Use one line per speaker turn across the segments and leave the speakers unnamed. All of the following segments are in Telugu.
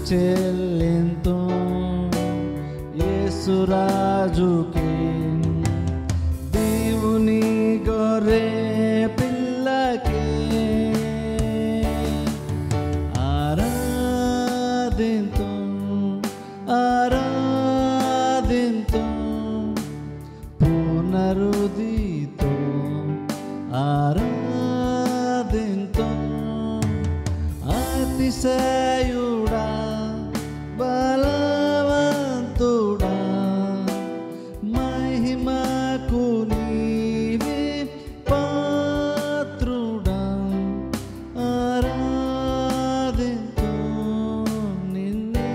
చెల్లింతు యేసురాజుకి దేవుని గొర్రె పిల్లకి ఆరాధింతు ఆరాధింతు పునరుదితో ఆరాధింతు అతిశయుడా బలవంతుడా మహిమకు నీవే పాత్రుడా ఆరాధింతు నిన్నే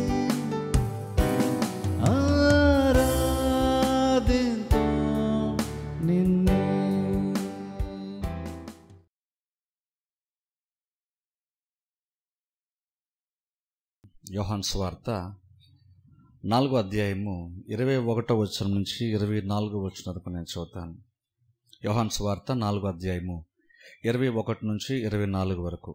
ఆరాధింతు నిన్నే
యోహాన్ స్వార్త నాలుగో అధ్యాయము ఇరవై ఒకటో వచనం నుంచి ఇరవై నాలుగో వచనం వరకు నేను చదువుతాను యోహాన్ స్వార్త నాలుగో అధ్యాయము ఇరవై ఒకటి నుంచి ఇరవై నాలుగు వరకు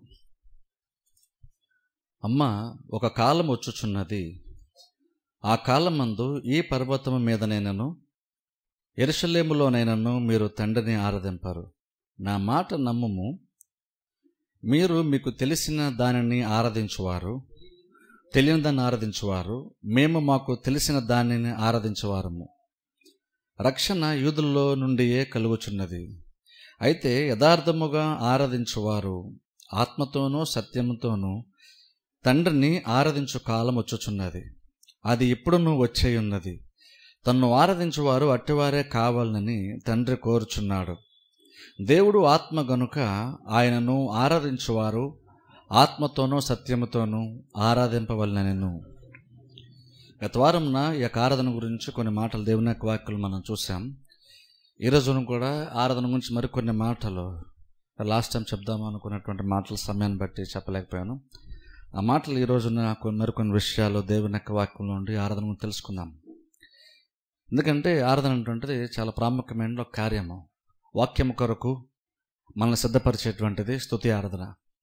అమ్మ ఒక కాలం వచ్చుచున్నది ఆ కాలమందు ఈ పర్వతము మీదనైనను ఎరుషలేములోనైనను మీరు తండ్రిని ఆరాధింపరు నా మాట నమ్ముము మీరు మీకు తెలిసిన దానిని ఆరాధించువారు తెలియని దాన్ని ఆరాధించువారు మేము మాకు తెలిసిన దానిని ఆరాధించేవారము రక్షణ యూదుల్లో నుండియే కలుగుచున్నది అయితే యథార్థముగా ఆరాధించువారు ఆత్మతోనూ సత్యముతోనూ తండ్రిని ఆరాధించు కాలం వచ్చుచున్నది అది ఇప్పుడును వచ్చే ఉన్నది తన్ను ఆరాధించువారు అట్టివారే కావాలని తండ్రి కోరుచున్నాడు దేవుడు ఆత్మ గనుక ఆయనను ఆరాధించువారు ఆత్మతోనూ సత్యముతోనూ ఆరాధింపవలనను గత వారంన ఈ యొక్క ఆరాధన గురించి కొన్ని మాటలు దేవుని యొక్క వాక్యలు మనం చూసాం ఈ రోజున కూడా ఆరాధన గురించి మరికొన్ని మాటలు లాస్ట్ టైం చెప్దాం అనుకున్నటువంటి మాటల సమయాన్ని బట్టి చెప్పలేకపోయాను ఆ మాటలు ఈ రోజున కొన్ని మరికొన్ని విషయాలు దేవుని యొక్క వాక్యం నుండి ఆరాధన గురించి తెలుసుకుందాం ఎందుకంటే ఆరాధన అనేటువంటిది చాలా ప్రాముఖ్యమైన ఒక కార్యము వాక్యము కొరకు మనల్ని సిద్ధపరిచేటువంటిది స్తుతి ఆరాధన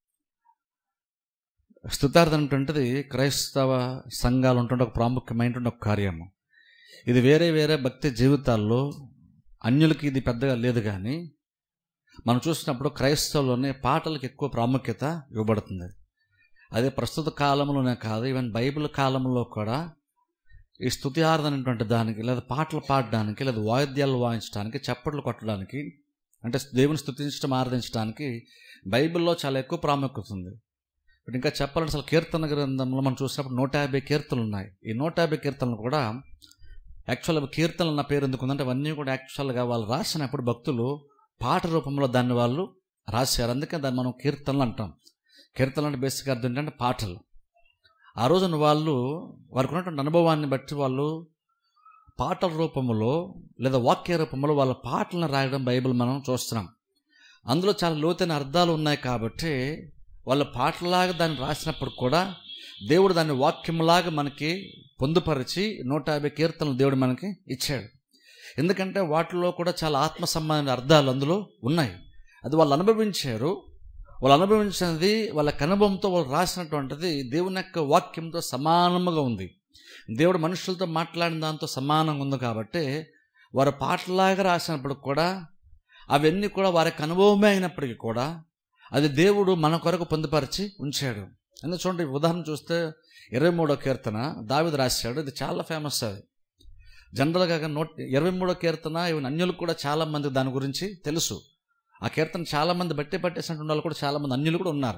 స్తుతార్థన అనేటువంటిది క్రైస్తవ సంఘాలు ఉంటుండే ఒక ప్రాముఖ్యమైనటువంటి ఒక కార్యము ఇది వేరే వేరే భక్తి జీవితాల్లో అన్యులకి ఇది పెద్దగా లేదు కానీ మనం చూసినప్పుడు క్రైస్తవులోనే పాటలకు ఎక్కువ ప్రాముఖ్యత ఇవ్వబడుతుంది అదే ప్రస్తుత కాలంలోనే కాదు ఈవెన్ బైబిల్ కాలంలో కూడా ఈ స్తుతి ఆరాధన అనేటువంటి దానికి లేదా పాటలు పాడడానికి లేదా వాయిద్యాలు వాయించడానికి చప్పట్లు కొట్టడానికి అంటే దేవుని స్తుతించడం ఆరాధించడానికి బైబిల్లో చాలా ఎక్కువ ప్రాముఖ్యత ఉంది ఇప్పుడు ఇంకా చెప్పాలంటే అసలు కీర్తన గ్రంథంలో మనం చూసినప్పుడు నూట యాభై కీర్తనలు ఉన్నాయి ఈ నూట యాభై కీర్తనలు కూడా యాక్చువల్గా కీర్తనలు నా పేరు ఎందుకుందంటే అవన్నీ కూడా యాక్చువల్గా వాళ్ళు రాసినప్పుడు భక్తులు పాట రూపంలో దాన్ని వాళ్ళు రాశారు అందుకే దాన్ని మనం కీర్తనలు అంటాం కీర్తనలు అంటే బేసిక్ అర్థం ఏంటంటే పాటలు ఆ రోజున వాళ్ళు వారికి ఉన్నటువంటి అనుభవాన్ని బట్టి వాళ్ళు పాటల రూపంలో లేదా వాక్య రూపంలో వాళ్ళ పాటలను రాయడం బైబిల్ మనం చూస్తున్నాం అందులో చాలా లోతైన అర్థాలు ఉన్నాయి కాబట్టి వాళ్ళ పాటలాగా దాన్ని రాసినప్పుడు కూడా దేవుడు దాన్ని వాక్యంలాగా మనకి పొందుపరిచి నూట యాభై కీర్తనలు దేవుడు మనకి ఇచ్చాడు ఎందుకంటే వాటిలో కూడా చాలా ఆత్మ సంబంధమైన అర్థాలు అందులో ఉన్నాయి అది వాళ్ళు అనుభవించారు వాళ్ళు అనుభవించినది వాళ్ళ అనుభవంతో వాళ్ళు రాసినటువంటిది దేవుని యొక్క వాక్యంతో సమానముగా ఉంది దేవుడు మనుషులతో మాట్లాడిన దాంతో సమానంగా ఉంది కాబట్టి వారు పాటలాగా రాసినప్పుడు కూడా అవన్నీ కూడా వారికి అనుభవమే అయినప్పటికీ కూడా అది దేవుడు మన కొరకు పొందుపరిచి ఉంచాడు ఎందుకు చూడండి ఉదాహరణ చూస్తే ఇరవై మూడో కీర్తన దావిద రాశాడు ఇది చాలా ఫేమస్ అది జనరల్గా నోట్ ఇరవై మూడో కీర్తన ఈవెన్ అన్యులకు కూడా చాలా మంది దాని గురించి తెలుసు ఆ కీర్తన చాలా మంది బట్టి పట్టేసినటువంటి వాళ్ళు కూడా చాలా మంది అన్యులు కూడా ఉన్నారు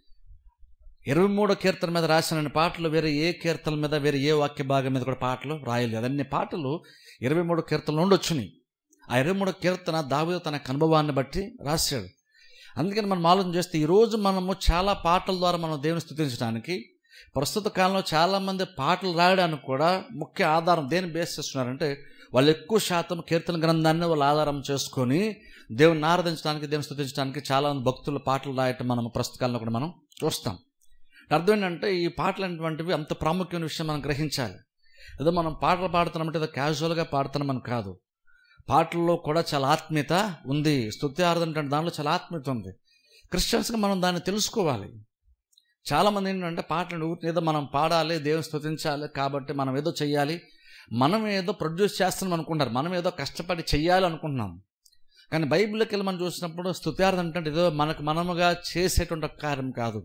ఇరవై మూడో కీర్తన మీద రాసిన పాటలు వేరే ఏ కీర్తన మీద వేరే ఏ వాక్య భాగం మీద కూడా పాటలు రాయలేదు అన్ని పాటలు ఇరవై మూడో కీర్తనలు నుండి వచ్చినాయి ఆ ఇరవై మూడో కీర్తన దావిద తన అనుభవాన్ని బట్టి రాశాడు అందుకని మనం ఆలోచన చేస్తే ఈరోజు మనము చాలా పాటల ద్వారా మనం దేవుని స్థుతించడానికి ప్రస్తుత కాలంలో చాలామంది పాటలు రాయడానికి కూడా ముఖ్య ఆధారం దేని బేస్ చేస్తున్నారంటే వాళ్ళు ఎక్కువ శాతం కీర్తన గ్రంథాన్ని వాళ్ళు ఆధారం చేసుకొని దేవుని ఆరాధించడానికి దేవుని స్థుతించడానికి చాలా మంది భక్తులు పాటలు రాయటం మనం ప్రస్తుత కాలంలో కూడా మనం చూస్తాం అర్థం ఏంటంటే ఈ పాటలు అనేటువంటివి అంత ప్రాముఖ్యమైన విషయం మనం గ్రహించాలి ఏదో మనం పాటలు పాడుతున్నామంటే ఏదో క్యాజువల్గా పాడుతున్నామని కాదు పాటల్లో కూడా చాలా ఆత్మీయత ఉంది స్తుతి ఆరాధన అంటే దానిలో చాలా ఆత్మీయత ఉంది క్రిస్టియన్స్గా మనం దాన్ని తెలుసుకోవాలి చాలామంది ఏంటంటే పాటలు ఊరికే ఏదో మనం పాడాలి దేవుని స్తుతించాలి కాబట్టి మనం ఏదో చెయ్యాలి మనం ఏదో ప్రొడ్యూస్ చేస్తున్నాం అనుకుంటారు మనం ఏదో కష్టపడి చెయ్యాలి అనుకుంటున్నాం కానీ బైబిల్లోకి వెళ్ళి మనం చూసినప్పుడు స్తుత్యార్థం అంటే ఏదో మనకు మనముగా చేసేటువంటి ఒక కార్యం కాదు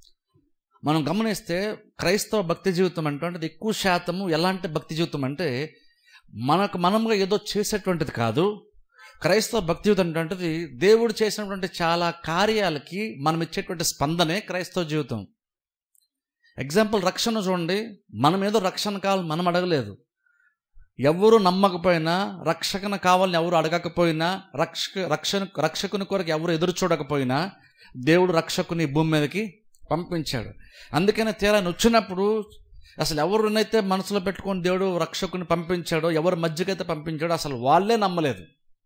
మనం గమనిస్తే క్రైస్తవ భక్తి జీవితం అంటే ఎక్కువ శాతము ఎలాంటి భక్తి జీవితం అంటే మనకు మనముగా ఏదో చేసేటువంటిది కాదు క్రైస్తవ భక్తి జీవితం అంటే దేవుడు చేసినటువంటి చాలా కార్యాలకి మనం ఇచ్చేటువంటి స్పందనే క్రైస్తవ జీవితం ఎగ్జాంపుల్ రక్షణ చూడండి మనం ఏదో రక్షణ కావాలి మనం అడగలేదు ఎవరు నమ్మకపోయినా రక్షకన కావాలని ఎవరు అడగకపోయినా రక్షక రక్షణ రక్షకుని కొరకు ఎవరు ఎదురు చూడకపోయినా దేవుడు రక్షకుని ఈ భూమి మీదకి పంపించాడు అందుకనే తీరా ఆయన వచ్చినప్పుడు అసలు ఎవరినైతే మనసులో పెట్టుకొని దేవుడు రక్షకుని పంపించాడో ఎవరి మధ్యకైతే పంపించాడో అసలు వాళ్ళే నమ్మలేదు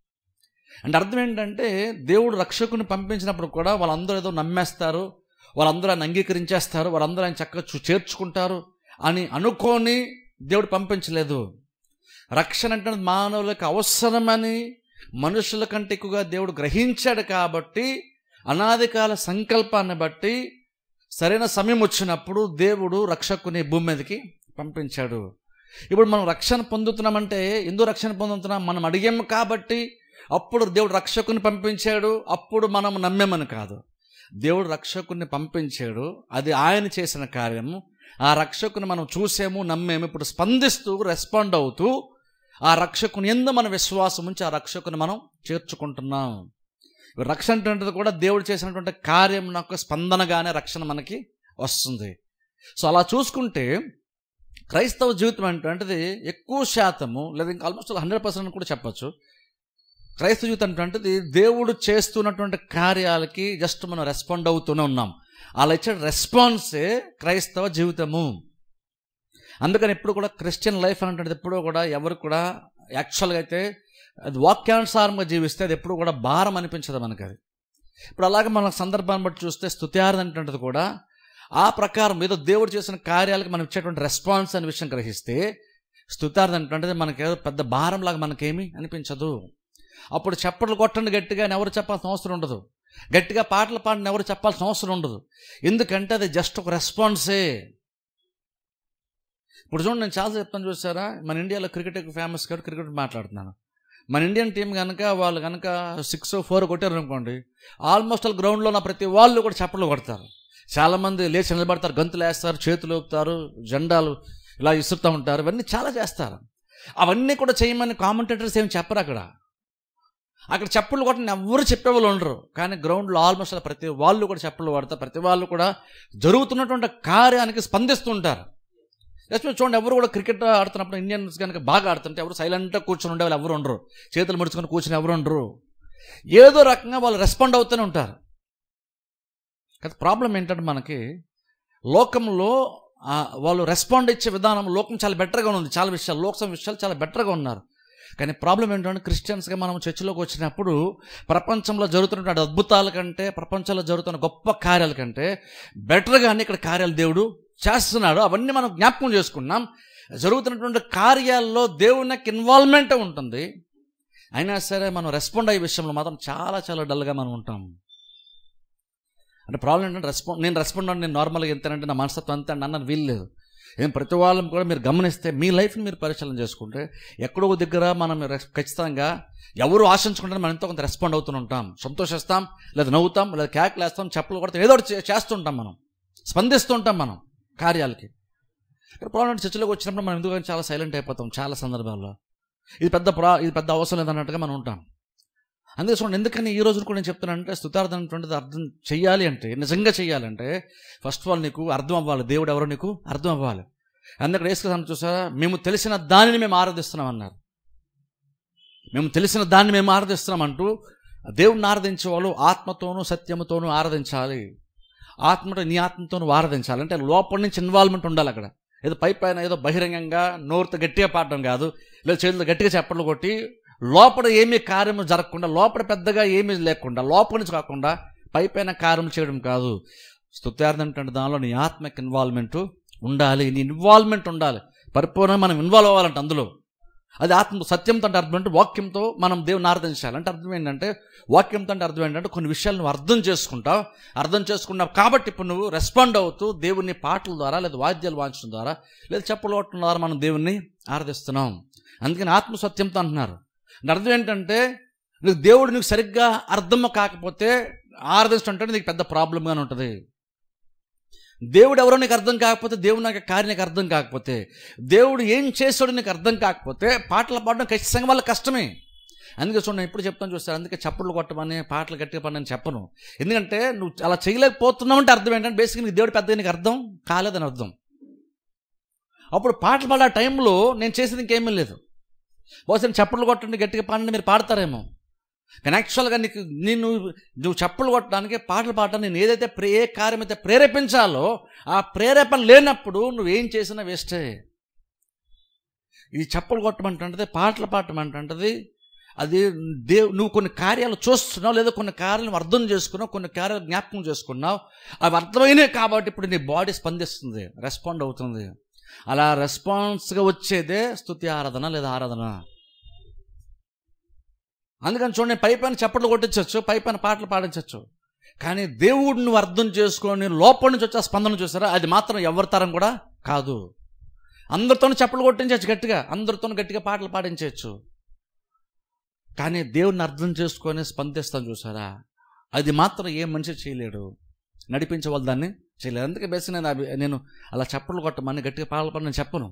అంటే అర్థం ఏంటంటే దేవుడు రక్షకుని పంపించినప్పుడు కూడా వాళ్ళందరూ ఏదో నమ్మేస్తారు వాళ్ళందరూ ఆయన అంగీకరించేస్తారు వాళ్ళందరూ ఆయన చక్కగా చూ- చేర్చుకుంటారు అని అనుకొని దేవుడు పంపించలేదు రక్షణ అంటే మానవులకు అవసరమని మనుషుల కంటే ఎక్కువగా దేవుడు గ్రహించాడు కాబట్టి అనాది కాల సంకల్పాన్ని బట్టి సరైన సమయం వచ్చినప్పుడు దేవుడు రక్షకుని భూమి మీదకి పంపించాడు ఇప్పుడు మనం రక్షణ పొందుతున్నామంటే ఎందుకు రక్షణ పొందుతున్నాం మనం అడిగాము కాబట్టి అప్పుడు దేవుడు రక్షకుని పంపించాడు అప్పుడు మనం నమ్మేమని కాదు దేవుడు రక్షకుని పంపించాడు అది ఆయన చేసిన కార్యము ఆ రక్షకుని మనం చూసాము నమ్మేము ఇప్పుడు స్పందిస్తూ రెస్పాండ్ అవుతూ ఆ రక్షకుని ఎందు మన విశ్వాసం ఉంచి ఆ రక్షకుని మనం చేర్చుకుంటున్నాం ఇప్పుడు రక్షణ అంటే కూడా దేవుడు చేసినటువంటి కార్యం నాకు స్పందనగానే రక్షణ మనకి వస్తుంది సో అలా చూసుకుంటే క్రైస్తవ జీవితం అంటే ఎక్కువ శాతము లేదా ఇంకా ఆల్మోస్ట్ హండ్రెడ్ పర్సెంట్ కూడా చెప్పచ్చు క్రైస్తవ జీవితం అంటే దేవుడు చేస్తున్నటువంటి కార్యాలకి జస్ట్ మనం రెస్పాండ్ అవుతూనే ఉన్నాం అలా ఇచ్చే రెస్పాన్సే క్రైస్తవ జీవితము అందుకని ఎప్పుడు కూడా క్రిస్టియన్ లైఫ్ అనేటువంటిది ఎప్పుడూ కూడా ఎవరు కూడా యాక్చువల్గా అయితే అది వాక్యానుసారంగా జీవిస్తే అది ఎప్పుడు కూడా భారం అనిపించదు మనకి అది ఇప్పుడు అలాగే మన సందర్భాన్ని బట్టి చూస్తే స్తుత్యార్థం అనేటువంటిది కూడా ఆ ప్రకారం ఏదో దేవుడు చేసిన కార్యాలకు మనం ఇచ్చేటువంటి రెస్పాన్స్ అనే విషయం గ్రహిస్తే స్తుతార్థం అంటే మనకి ఏదో పెద్ద భారంలాగా మనకేమీ అనిపించదు అప్పుడు చప్పట్లు కొట్టండి గట్టిగా అని ఎవరు చెప్పాల్సిన అవసరం ఉండదు గట్టిగా పాటలు పాడిన ఎవరు చెప్పాల్సిన అవసరం ఉండదు ఎందుకంటే అది జస్ట్ ఒక రెస్పాన్సే ఇప్పుడు చూడండి నేను చాలా చెప్తాను చూసారా మన ఇండియాలో క్రికెట్ ఎక్కువ ఫేమస్ కాబట్టి క్రికెట్ మాట్లాడుతున్నాను మన ఇండియన్ టీం కనుక వాళ్ళు కనుక సిక్స్ ఫోర్ కొట్టారు అనుకోండి ఆల్మోస్ట్ ఆల్ గ్రౌండ్లో ఉన్న ప్రతి వాళ్ళు కూడా చప్పట్లు కొడతారు చాలామంది లేచి నిలబడతారు గంతులు వేస్తారు చేతులు ఊపుతారు జెండాలు ఇలా ఇసురుతూ ఉంటారు ఇవన్నీ చాలా చేస్తారు అవన్నీ కూడా చేయమని కామెంటేటర్స్ ఏమి చెప్పరు అక్కడ అక్కడ చెప్పులు కొట్టని ఎవరు చెప్పేవాళ్ళు ఉండరు కానీ గ్రౌండ్లో ఆల్మోస్ట్ ప్రతి వాళ్ళు కూడా చెప్పులు కొడతారు ప్రతి వాళ్ళు కూడా జరుగుతున్నటువంటి కార్యానికి స్పందిస్తుంటారు జస్ట్ మీరు చూడండి ఎవరు కూడా క్రికెట్ ఆడుతున్నప్పుడు ఇండియన్స్ కనుక బాగా ఆడుతుంటే ఎవరు సైలెంట్గా కూర్చొని ఉండే వాళ్ళు ఎవరు ఉండరు చేతులు ముడుచుకొని కూర్చొని ఎవరు ఉండరు ఏదో రకంగా వాళ్ళు రెస్పాండ్ అవుతూనే ఉంటారు కానీ ప్రాబ్లం ఏంటంటే మనకి లోకంలో ఆ, వాళ్ళు రెస్పాండ్ ఇచ్చే విధానం లోకం చాలా బెటర్గా ఉంది చాలా విషయాలు లోకం విషయాలు చాలా బెటర్గా ఉన్నారు కానీ ప్రాబ్లం ఏంటంటే క్రిస్టియన్స్గా మనం చర్చిలోకి వచ్చినప్పుడు ప్రపంచంలో జరుగుతున్న అద్భుతాల కంటే ప్రపంచంలో జరుగుతున్న గొప్ప కార్యాల కంటే బెటర్గానే ఇక్కడ కార్యాలు దేవుడు చేస్తున్నాడు అవన్నీ మనం జ్ఞాపకం చేసుకున్నాం జరుగుతున్నటువంటి కార్యాల్లో దేవుని యొక్క ఇన్వాల్వ్మెంట్ ఉంటుంది అయినా సరే మనం రెస్పాండ్ అయ్యే విషయంలో మాత్రం చాలా చాలా డల్గా మనం ఉంటాం అంటే ప్రాబ్లం ఏంటంటే రెస్పాండ్ నేను రెస్పాండ్ అంటే నేను నార్మల్గా ఎంతనంటే నా మనస్తత్వం అంతే అండి అన్నది వీలు లేదు ఏం ప్రతి వాళ్ళని కూడా మీరు గమనిస్తే మీ లైఫ్ని మీరు పరిశీలన చేసుకుంటే ఎక్కడో ఒక దగ్గర మనం రెస్- ఖచ్చితంగా ఎవరు ఆశించుకుంటే మనం ఎంతో కొంత రెస్పాండ్ అవుతూ ఉంటాం సంతోషిస్తాం లేదా నవ్వుతాం లేదా కేకలేస్తాం చెప్పులు కొడతాం ఏదో ఒకటి చే- చేస్తుంటాం మనం స్పందిస్తుంటాం మనం కార్యాలకి ఇక్కడ ప్రాబ్లం చర్చలోకి వచ్చినప్పుడు మనం ఎందుకంటే చాలా సైలెంట్ అయిపోతాం చాలా సందర్భాల్లో ఇది పెద్ద ప్రా ఇది పెద్ద అవసరం లేదన్నట్టుగా మనం ఉంటాం అందుకే చూడండి ఎందుకని ఈ రోజు కూడా నేను చెప్తున్నానంటే స్తుతార్థం అనేటువంటిది అర్థం చెయ్యాలి అంటే నిజంగా చెయ్యాలంటే ఫస్ట్ ఆఫ్ ఆల్ నీకు అర్థం అవ్వాలి దేవుడు ఎవరో నీకు అర్థం అవ్వాలి అందుకని వేసుకున్నాను చూసారా మేము తెలిసిన దానిని మేము ఆరాధిస్తున్నాం అన్నారు మేము తెలిసిన దాన్ని మేము ఆరాధిస్తున్నాం అంటూ దేవుడిని ఆరాధించే వాళ్ళు ఆత్మతోనూ సత్యముతోనూ ఆరాధించాలి ఆత్మతో నీ ఆత్మతోనూ ఆరాధించాలి అంటే లోపల నుంచి ఇన్వాల్వ్మెంట్ ఉండాలి అక్కడ ఏదో పై పైన ఏదో బహిరంగంగా నోరుతో గట్టిగా పాడడం కాదు లేదా చేతులు గట్టిగా చప్పట్లు కొట్టి లోపల ఏమీ కార్యము జరగకుండా లోపల పెద్దగా ఏమీ లేకుండా లోపల నుంచి కాకుండా పై పైన కార్యం చేయడం కాదు స్తుత్యార్థం అంటే దానిలో నీ ఆత్మకి ఇన్వాల్వ్మెంట్ ఉండాలి నీ ఇన్వాల్వ్మెంట్ ఉండాలి పరిపూర్ణంగా మనం ఇన్వాల్వ్ అవ్వాలంటే అందులో అది ఆత్మ సత్యంతో అంటే అర్థం అంటే వాక్యంతో మనం దేవుని ఆరాధించాలి అంటే అర్థం ఏంటంటే వాక్యంతో అంటే అర్థం ఏంటంటే కొన్ని విషయాలు నువ్వు అర్థం చేసుకుంటావు అర్థం చేసుకున్నావు కాబట్టి ఇప్పుడు నువ్వు రెస్పాండ్ అవుతూ దేవుని పాటల ద్వారా లేదా వాద్యాలు వాయించడం ద్వారా లేదా చెప్పులు కొట్టడం ద్వారా మనం దేవుణ్ణి ఆరాధిస్తున్నాం అందుకని ఆత్మ సత్యంతో అంటున్నారు అంటే అర్థం ఏంటంటే నీకు దేవుడు నీకు సరిగ్గా అర్థం కాకపోతే ఆరాధించడం అంటే నీకు పెద్ద ప్రాబ్లంగానే ఉంటుంది దేవుడు ఎవరో నీకు అర్థం కాకపోతే దేవుడు నాకు కార్యం నీకు అర్థం కాకపోతే దేవుడు ఏం చేశాడో నీకు అర్థం కాకపోతే పాటలు పాడడం ఖచ్చితంగా వాళ్ళకి కష్టమే అందుకే చూడండి నేను ఎప్పుడు చెప్తాను చూస్తాను అందుకే చప్పుళ్ళు కొట్టమని పాటలు గట్టిగా పడని చెప్పను ఎందుకంటే నువ్వు అలా చేయలేకపోతున్నావు అంటే అర్థం ఏంటంటే బేసిక్గా నీకు దేవుడు పెద్దగా నీకు అర్థం కాలేదని అర్థం అప్పుడు పాటలు పాడే టైంలో నేను చేసేది ఇంకేమీ లేదు బహుశా నేను చప్పట్లు కొట్టండి గట్టిగా పాడండి మీరు పాడతారేమో కానీ యాక్చువల్గా నీకు నేను నువ్వు చప్పలు కొట్టడానికి పాటలు పాడటానికి నేను ఏదైతే ప్రే ఏ కార్యం అయితే ప్రేరేపించాలో ఆ ప్రేరేపణ లేనప్పుడు నువ్వేం చేసినా వేస్టే ఈ చప్పలు కొట్టమంటుంటది పాటలు పాడటమంటుంటది అది దేవు నువ్వు కొన్ని కార్యాలు చూస్తున్నావు లేదా కొన్ని కార్యాలను అర్థం చేసుకున్నావు కొన్ని కార్యాలు జ్ఞాపకం చేసుకున్నావు అవి అర్థమైనాయి కాబట్టి ఇప్పుడు నీ బాడీ స్పందిస్తుంది రెస్పాండ్ అవుతుంది అలా రెస్పాన్స్గా వచ్చేదే స్తుతి ఆరాధన లేదా ఆరాధన అందుకని చూడండి పై పైన చప్పట్లు కొట్టించవచ్చు పై పైన పాటలు పాడించవచ్చు కానీ దేవుడు నువ్వు అర్థం చేసుకొని లోపల నుంచి వచ్చే ఆ స్పందన చూసారా అది మాత్రం ఎవరి తరం కూడా కాదు అందరితోనూ చప్పట్లు కొట్టించవచ్చు గట్టిగా అందరితోనూ గట్టిగా పాటలు పాడించవచ్చు కానీ దేవుడిని అర్థం చేసుకొని స్పందిస్తాం చూసారా అది మాత్రం ఏ మనిషి చేయలేడు నడిపించే వాళ్ళు దాన్ని చేయలేరు అందుకే బేసి నేను అవి- నేను అలా చప్పట్లు కొట్టమని గట్టిగా పాటలు పాడి నేను చెప్పను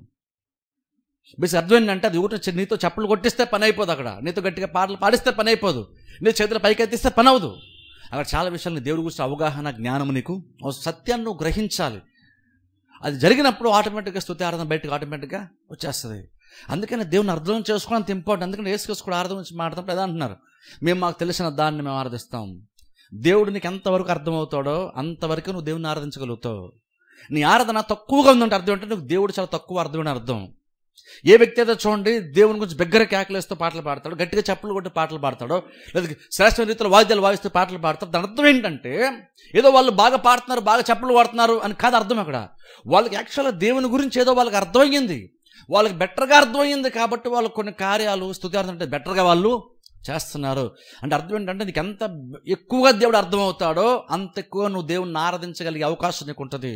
బేసి అర్థం ఏంటంటే అది ఒకటి వచ్చి నీతో చప్పలు కొట్టిస్తే పని అయిపోదు అక్కడ నీతో గట్టిగా పాటలు పాడిస్తే పని అయిపోదు నీ చేతులు పైకి ఎత్తిస్తే పని అవ్వదు అక్కడ చాలా విషయాలు నీ దేవుడి గురించి అవగాహన జ్ఞానం నీకు ఓ సత్యాన్ని నువ్వు గ్రహించాలి అది జరిగినప్పుడు ఆటోమేటిక్గా స్తుతి ఆరాధన బయటకు ఆటోమేటిక్గా వచ్చేస్తుంది అందుకని దేవుని అర్థం చేసుకోవడం అంత ఇంపార్టెంట్ అందుకని ఏసుకేసి కూడా ఆరాధన గురించి మాట్లాడినప్పుడు ఎలా అంటున్నారు మేము మాకు తెలిసిన దాన్ని మేము ఆరాధిస్తాం దేవుడు నీకు ఎంతవరకు అర్థమవుతాడో అంతవరకు నువ్వు దేవుని ఆరాధించగలుగుతావు నీ ఆరాధన తక్కువగా ఉందంటే అర్థం ఏంటంటే నువ్వు దేవుడు చాలా తక్కువ అర్థమైన అర్థం ఏ వ్యక్తి అయితే చూడండి దేవుని గురించి బిగ్గర కేకలేస్తూ పాటలు పాడతాడు గట్టిగా చెప్పులు కొట్టి పాటలు పాడతాడో లేదా శ్రేష్ఠ రీతిలో వాయిద్యాలు వాయిస్తూ పాటలు పాడతాడు దాని అర్థం ఏంటంటే ఏదో వాళ్ళు బాగా పాడుతున్నారు బాగా చెప్పులు పాడుతున్నారు అని కాదు అర్థం అక్కడ వాళ్ళకి యాక్చువల్గా దేవుని గురించి ఏదో వాళ్ళకి అర్థమయ్యింది వాళ్ళకి బెటర్గా అర్థమయ్యింది కాబట్టి వాళ్ళు కొన్ని కార్యాలు స్థుతి అంటే బెటర్గా వాళ్ళు చేస్తున్నారు అంటే అర్థం ఏంటంటే నీకు ఎంత ఎక్కువగా దేవుడు అర్థమవుతాడో అంత ఎక్కువ నువ్వు దేవుణ్ణి ఆరాధించగలిగే అవకాశం నీకు ఉంటుంది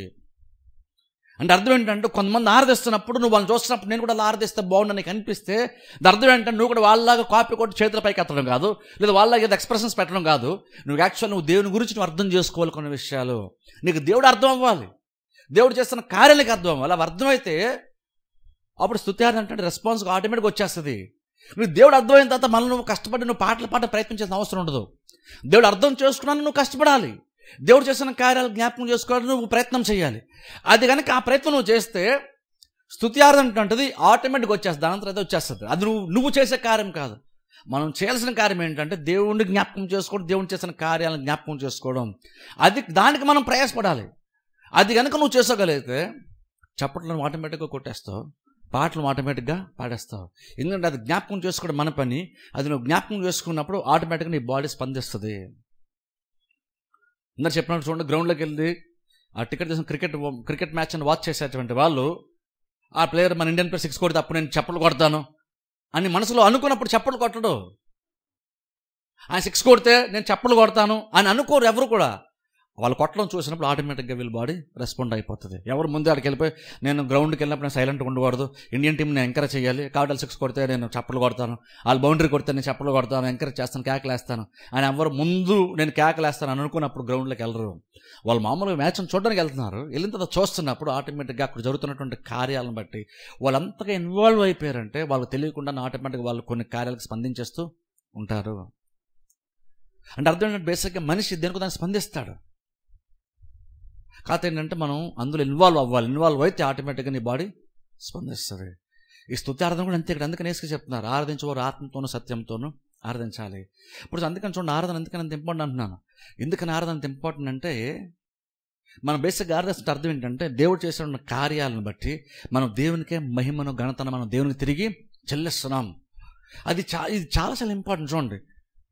అంటే అర్థం ఏంటంటే కొంతమంది ఆరాధిస్తున్నప్పుడు నువ్వు వాళ్ళని చూస్తున్నప్పుడు నేను కూడా అలా ఆరాధిస్తే బాగుండని నీకు అనిపిస్తే దాని అర్థం ఏంటంటే నువ్వు కూడా వాళ్ళలాగా కాపీ కొట్టి చేతుల పైకి ఎత్తడం కాదు లేదా వాళ్ళలాగా ఏదో ఎక్స్ప్రెషన్స్ పెట్టడం కాదు నువ్వు యాక్చువల్ నువ్వు దేవుని గురించి నువ్వు అర్థం చేసుకోవాలి కొన్ని విషయాలు నీకు దేవుడు అర్థం అవ్వాలి దేవుడు చేస్తున్న కార్యాలకు అర్థం అవ్వాలి అలా అర్థమైతే అప్పుడు స్థుతి అంటే రెస్పాన్స్ ఆటోమేటిక్గా వచ్చేస్తుంది నువ్వు దేవుడు అర్థమైన తర్వాత మళ్ళీ నువ్వు కష్టపడి నువ్వు పాటలు పాట ప్రయత్నం చేసిన అవసరం ఉండదు దేవుడు అర్థం చేసుకున్నాను నువ్వు కష్టపడాలి దేవుడు చేసిన కార్యాలు జ్ఞాపకం చేసుకోవాలని నువ్వు ప్రయత్నం చేయాలి అది కనుక ఆ ప్రయత్నం నువ్వు చేస్తే స్థుతి ఆరాధన అంటది ఆటోమేటిక్గా వచ్చేస్తుంది దాని తర్వాత వచ్చేస్తుంది అది నువ్వు నువ్వు చేసే కార్యం కాదు మనం చేయాల్సిన కార్యం ఏంటంటే దేవుడిని జ్ఞాపకం చేసుకోవడం దేవుడు చేసిన కార్యాలను జ్ఞాపకం చేసుకోవడం అది దానికి మనం ప్రయాసపడాలి అది కనుక నువ్వు చేసుకోగలిగితే చప్పట్లను ఆటోమేటిక్గా కొట్టేస్తావు పాటలు ఆటోమేటిక్గా పాడేస్తావు ఎందుకంటే అది జ్ఞాపకం చేసుకోవడం మన పని అది నువ్వు జ్ఞాపకం చేసుకున్నప్పుడు ఆటోమేటిక్గా నీ బాడీ స్పందిస్తుంది ఇందాక చెప్పినట్టు చూడండి గ్రౌండ్లోకి వెళ్ళి ఆ టికెట్ చేసిన క్రికెట్ క్రికెట్ మ్యాచ్ అని వాచ్ చేసేటువంటి వాళ్ళు ఆ ప్లేయర్ మన ఇండియన్ ప్లేయర్ సిక్స్ కొడితే అప్పుడు నేను చప్పలు కొడతాను అని మనసులో అనుకున్నప్పుడు చప్పలు కొట్టడు ఆయన సిక్స్ కొడితే నేను చప్పలు కొడతాను అని అనుకోరు ఎవరు కూడా వాళ్ళు కొట్టడం చూసినప్పుడు ఆటోమేటిక్గా వీళ్ళ బాడీ రెస్పాండ్ అయిపోతుంది ఎవరు ముందు అక్కడికి వెళ్ళిపోయి నేను గ్రౌండ్కి వెళ్ళినప్పుడు నేను సైలెంట్గా ఉండకూడదు ఇండియన్ టీంని ఎంకరేజ్ చేయాలి కాబట్టి వాళ్ళు సిక్స్ కొడితే నేను చప్పలు కొడతాను వాళ్ళు బౌండరీ కొడితే నేను చప్పలు కొడతాను ఎంకరేజ్ చేస్తాను కేకలేస్తాను అని ఎవరు ముందు నేను కేకలేస్తాను అని అనుకున్నప్పుడు గ్రౌండ్లోకి వెళ్ళరు వాళ్ళు మామూలుగా మ్యాచ్ని చూడడానికి వెళ్తున్నారు వెళ్ళిన తర్వాత చూస్తున్నప్పుడు ఆటోమేటిక్గా అక్కడ జరుగుతున్నటువంటి కార్యాలను బట్టి వాళ్ళంతగా ఇన్వాల్వ్ అయిపోయారంటే వాళ్ళకి తెలియకుండా ఆటోమేటిక్గా వాళ్ళు కొన్ని కార్యాలకు స్పందించేస్తూ ఉంటారు అంటే అర్థం ఏంటంటే బేసిక్గా మనిషి దేనికి దాన్ని స్పందిస్తాడు కాకపోతే ఏంటంటే మనం అందులో ఇన్వాల్వ్ అవ్వాలి ఇన్వాల్వ్ అయితే ఆటోమేటిక్గా నీ బాడీ స్పందిస్తుంది ఈ స్తుతి ఆరాధన కూడా అంతే ఇక్కడ అందుకని వేసుకు చెప్తున్నారు ఆరాధించేవారు ఆత్మతోనూ సత్యంతోనూ ఆరాధించాలి ఇప్పుడు అందుకని చూడండి ఆరాధన ఎందుకని అంత ఇంపార్టెంట్ అంటున్నాను ఎందుకని ఆరాధన అంత ఇంపార్టెంట్ అంటే మనం బేసిక్గా ఆరాధిస్తున్న అర్థం ఏంటంటే దేవుడు చేసిన కార్యాలను బట్టి మనం దేవునికే మహిమను ఘనతను మనం దేవునికి తిరిగి చెల్లిస్తున్నాం అది చా ఇది చాలా చాలా ఇంపార్టెంట్ చూడండి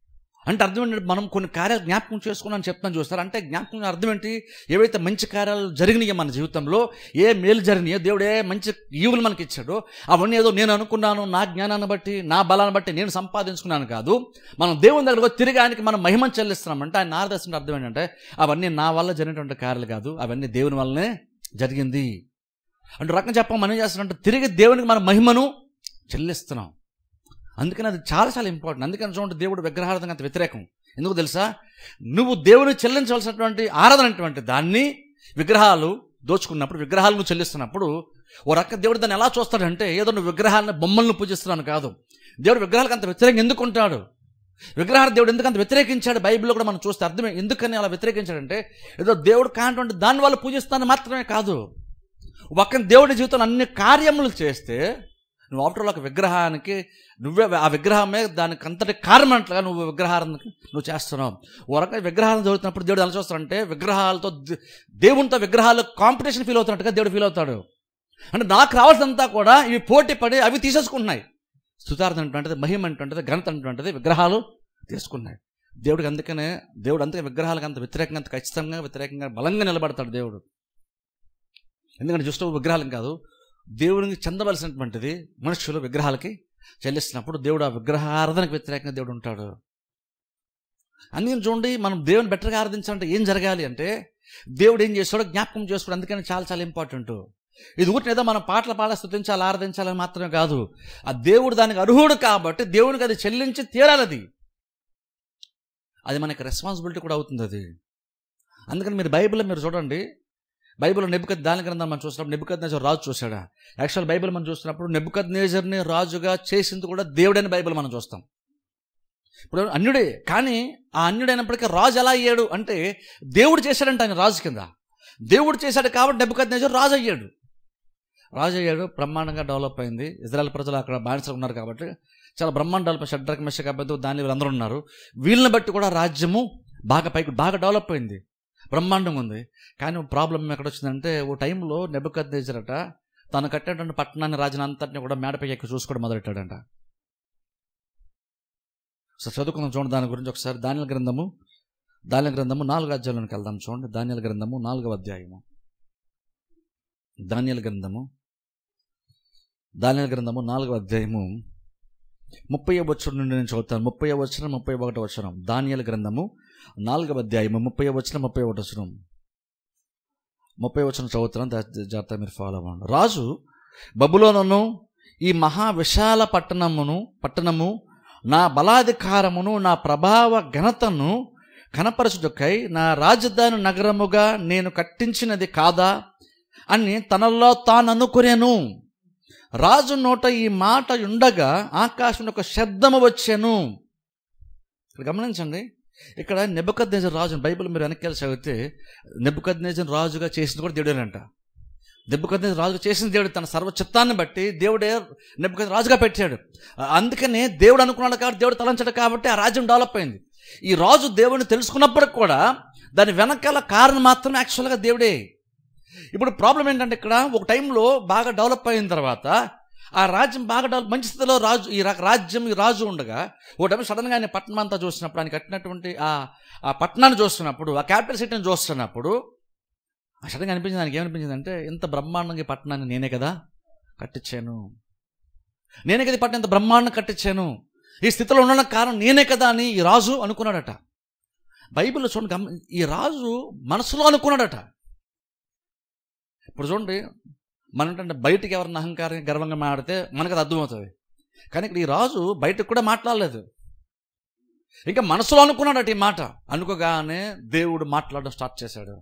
అంటే అర్థం ఏంటంటే మనం కొన్ని కార్యాలు జ్ఞాపకం చేసుకున్నాను చెప్తాను చూస్తారు అంటే జ్ఞాపకం అర్థం ఏంటి ఏవైతే మంచి కార్యాలు జరిగినాయో మన జీవితంలో ఏ మేలు జరిగినాయో దేవుడు ఏ మంచి ఈవులు మనకి ఇచ్చాడో అవన్నీ ఏదో నేను అనుకున్నాను నా జ్ఞానాన్ని బట్టి నా బలాన్ని బట్టి నేను సంపాదించుకున్నాను కాదు మనం దేవుని దగ్గరకు వచ్చి తిరిగి ఆయనకి మనం మహిమను చెల్లిస్తున్నామంటే ఆయన నారదర్శనం అర్థం ఏంటంటే అవన్నీ నా వల్ల జరిగినటువంటి కార్యాలు కాదు అవన్నీ దేవుని వల్లనే జరిగింది అంటే రకం చెప్పం మనం ఏం చేస్తున్నామంటే తిరిగి దేవునికి మన మహిమను చెల్లిస్తున్నాం అందుకని అది చాలా చాలా ఇంపార్టెంట్ అందుకని చూడండి దేవుడు విగ్రహార్థం అంత వ్యతిరేకం ఎందుకు తెలుసా నువ్వు దేవుని చెల్లించవలసినటువంటి ఆరాధన అటువంటి దాన్ని విగ్రహాలు దోచుకున్నప్పుడు విగ్రహాలను నువ్వు చెల్లిస్తున్నప్పుడు ఓ రక్క దేవుడు దాన్ని ఎలా చూస్తాడంటే ఏదో నువ్వు విగ్రహాలను బొమ్మలను పూజిస్తున్నాను కాదు దేవుడు విగ్రహాలకు అంత వ్యతిరేకం ఎందుకు ఉంటాడు విగ్రహాలు దేవుడు ఎందుకు అంత వ్యతిరేకించాడు బైబిల్లో కూడా మనం చూస్తే అర్థమే ఎందుకని అలా వ్యతిరేకించాడంటే ఏదో దేవుడు కానటువంటి దాని వల్ల పూజిస్తాను మాత్రమే కాదు ఒక దేవుడి జీవితంలో అన్ని కార్యములు చేస్తే నువ్వు ఆఫ్టర్ ఒక విగ్రహానికి నువ్వే ఆ విగ్రహమే దానికి అంతటి కారణమంటగా నువ్వు విగ్రహానికి నువ్వు చేస్తున్నావు ఓ రకంగా విగ్రహాలను జరుగుతున్నప్పుడు దేవుడు ఎలా చూస్తాడంటే విగ్రహాలతో దే- దేవునితో విగ్రహాలు కాంపిటీషన్ ఫీల్ అవుతున్నట్టుగా దేవుడు ఫీల్ అవుతాడు అంటే నాకు రావాల్సినంతా కూడా ఇవి పోటీ పడి అవి తీసేసుకుంటున్నాయి స్థుతార్థం అంటుంటుంది మహిమ అంటుంటుంది ఘనత అంటుంటుంది విగ్రహాలు తీసుకున్నాయి దేవుడికి అందుకనే దేవుడు అందుకే విగ్రహాలకు అంత వ్యతిరేకంగా అంత ఖచ్చితంగా వ్యతిరేకంగా బలంగా నిలబడతాడు దేవుడు ఎందుకంటే జస్ట్ విగ్రహాలం కాదు దేవునికి చెందవలసినటువంటిది మనుషులు విగ్రహాలకి చెల్లిస్తున్నప్పుడు దేవుడు ఆ విగ్రహారాధనకు వ్యతిరేకంగా దేవుడు ఉంటాడు అందుకని చూడండి మనం దేవుని బెటర్గా ఆరాధించాలంటే ఏం జరగాలి అంటే దేవుడు ఏం చేస్తాడో జ్ఞాపకం చేసుకోవడం అందుకని చాలా చాలా ఇంపార్టెంట్ ఇది ఊరిని ఏదో మనం పాటలు పాడ స్థుతించాలి ఆరాధించాలని మాత్రమే కాదు ఆ దేవుడు దానికి అర్హుడు కాబట్టి దేవునికి అది చెల్లించి తీరాలి అది అది మనకి రెస్పాన్సిబిలిటీ కూడా అవుతుంది అది అందుకని మీరు బైబిల్లో మీరు చూడండి బైబిల్లో నెబ్బుకద్ దాని గ్రంథం మనం చూసినప్పుడు నెబ్బుకద్ నేజర్ రాజు చూశాడా యాక్చువల్ బైబిల్ మనం చూసినప్పుడు నెబ్బుకద్ నేజర్ని రాజుగా చేసింది కూడా దేవుడని బైబిల్ మనం చూస్తాం ఇప్పుడు అన్యుడే కానీ ఆ అన్యుడైనప్పటికీ రాజు ఎలా అయ్యాడు అంటే దేవుడు చేశాడంట ఆయన రాజు కింద దేవుడు చేశాడు కాబట్టి నెబ్బుకద్ నేజర్ రాజు అయ్యాడు రాజు అయ్యాడు బ్రహ్మాండంగా డెవలప్ అయింది ఇజ్రాయెల్ ప్రజలు అక్కడ బానిసలు ఉన్నారు కాబట్టి చాలా బ్రహ్మాండ డెవలప్ షడ్రక్ మెషక్ అబ్బాయి దాని వీళ్ళందరూ ఉన్నారు వీళ్ళని బట్టి కూడా రాజ్యము బాగా పైకి బాగా డెవలప్ అయింది బ్రహ్మాండంగా ఉంది కానీ ప్రాబ్లం ఎక్కడ వచ్చిందంటే ఓ టైంలో నెబ్బకద్ నేజరట తను కట్టేటువంటి పట్టణాన్ని రాజుని అంతటిని కూడా మేడపై ఎక్కి చూసుకోవడం మొదలెట్టాడంట సో చదువుకుందాం చూడండి దాని గురించి ఒకసారి ధాన్యాల గ్రంథము ధాన్యాల గ్రంథము నాలుగు అధ్యాయంలోకి వెళ్దాం చూడండి ధాన్యాల గ్రంథము నాలుగవ అధ్యాయము ధాన్యాల గ్రంథము ధాన్యాల గ్రంథము నాలుగవ అధ్యాయము ముప్పై వచ్చరం నుండి నేను చదువుతాను ముప్పై వచ్చిన ముప్పై ఒకటి వచ్చరం ధాన్యాల గ్రంథము నాలుగవ అధ్యాయము ముప్పై వచ్చిన ముప్పై ఒకటి వచ్చరం ముప్పై వచ్చిన చదువుతున్నాను దా- జాగ్రత్తగా మీరు ఫాలో అవ్వండి రాజు బబులోనను ఈ మహా విశాల పట్టణమును పట్టణము నా బలాధికారమును నా ప్రభావ ఘనతను కనపరచుటకై నా రాజధాని నగరముగా నేను కట్టించినది కాదా అని తనలో తాను అనుకునేను రాజు నోట ఈ మాట ఉండగా ఆకాశం ఒక శబ్దము వచ్చాను ఇక్కడ గమనించండి ఇక్కడ నెబ్బకద్నేజర్ రాజు బైబిల్ మీరు వెనక్కి చదివితే నెబ్బకద్నేజర్ రాజుగా చేసింది కూడా దేవుడేనంట నెబ్బకద్నేజర్ రాజుగా చేసిన దేవుడు తన సర్వ చిత్తాన్ని బట్టి దేవుడే నెబ్బకద్ రాజుగా పెట్టాడు ఆ- అందుకనే దేవుడు అనుకున్నాడు కాబట్టి దేవుడు తలంచాడు కాబట్టి ఆ రాజ్యం డెవలప్ అయింది ఈ రాజు దేవుడిని తెలుసుకున్నప్పటికి కూడా దాని వెనకాల కారణం మాత్రం యాక్చువల్గా దేవుడే ఇప్పుడు ప్రాబ్లం ఏంటంటే ఇక్కడ ఒక టైంలో బాగా డెవలప్ అయిన తర్వాత ఆ రాజ్యం బాగా డెవలప్ మంచి స్థితిలో రాజు ఈ రా- రాజ్యం ఈ రాజు ఉండగా ఓ టైం సడన్గా ఆయన పట్టణం అంతా చూసినప్పుడు ఆయన కట్టినటువంటి ఆ ఆ పట్టణాన్ని చూస్తున్నప్పుడు ఆ క్యాపిటల్ సిటీని చూస్తున్నప్పుడు ఆ సడన్గా అనిపించింది ఆయనకి ఏమనిపించింది అంటే ఇంత బ్రహ్మాండంగా ఈ పట్టణాన్ని నేనే కదా కట్టించాను నేనే కదా ఈ పట్టణం ఇంత బ్రహ్మాండం కట్టించాను ఈ స్థితిలో ఉండడానికి కారణం నేనే కదా అని ఈ రాజు అనుకున్నాడట బైబిల్లో చూడండి గమ ఈ రాజు మనసులో అనుకున్నాడట ఇప్పుడు చూడండి మన ఏంటంటే బయటికి ఎవరన్నా అహంకారంగా గర్వంగా మాడితే మనకు అది అర్థమవుతుంది కానీ ఇక్కడ ఈ రాజు బయటకు కూడా మాట్లాడలేదు ఇంకా మనసులో అనుకున్నాడట ఈ మాట అనుకోగానే దేవుడు మాట్లాడడం స్టార్ట్ చేశాడు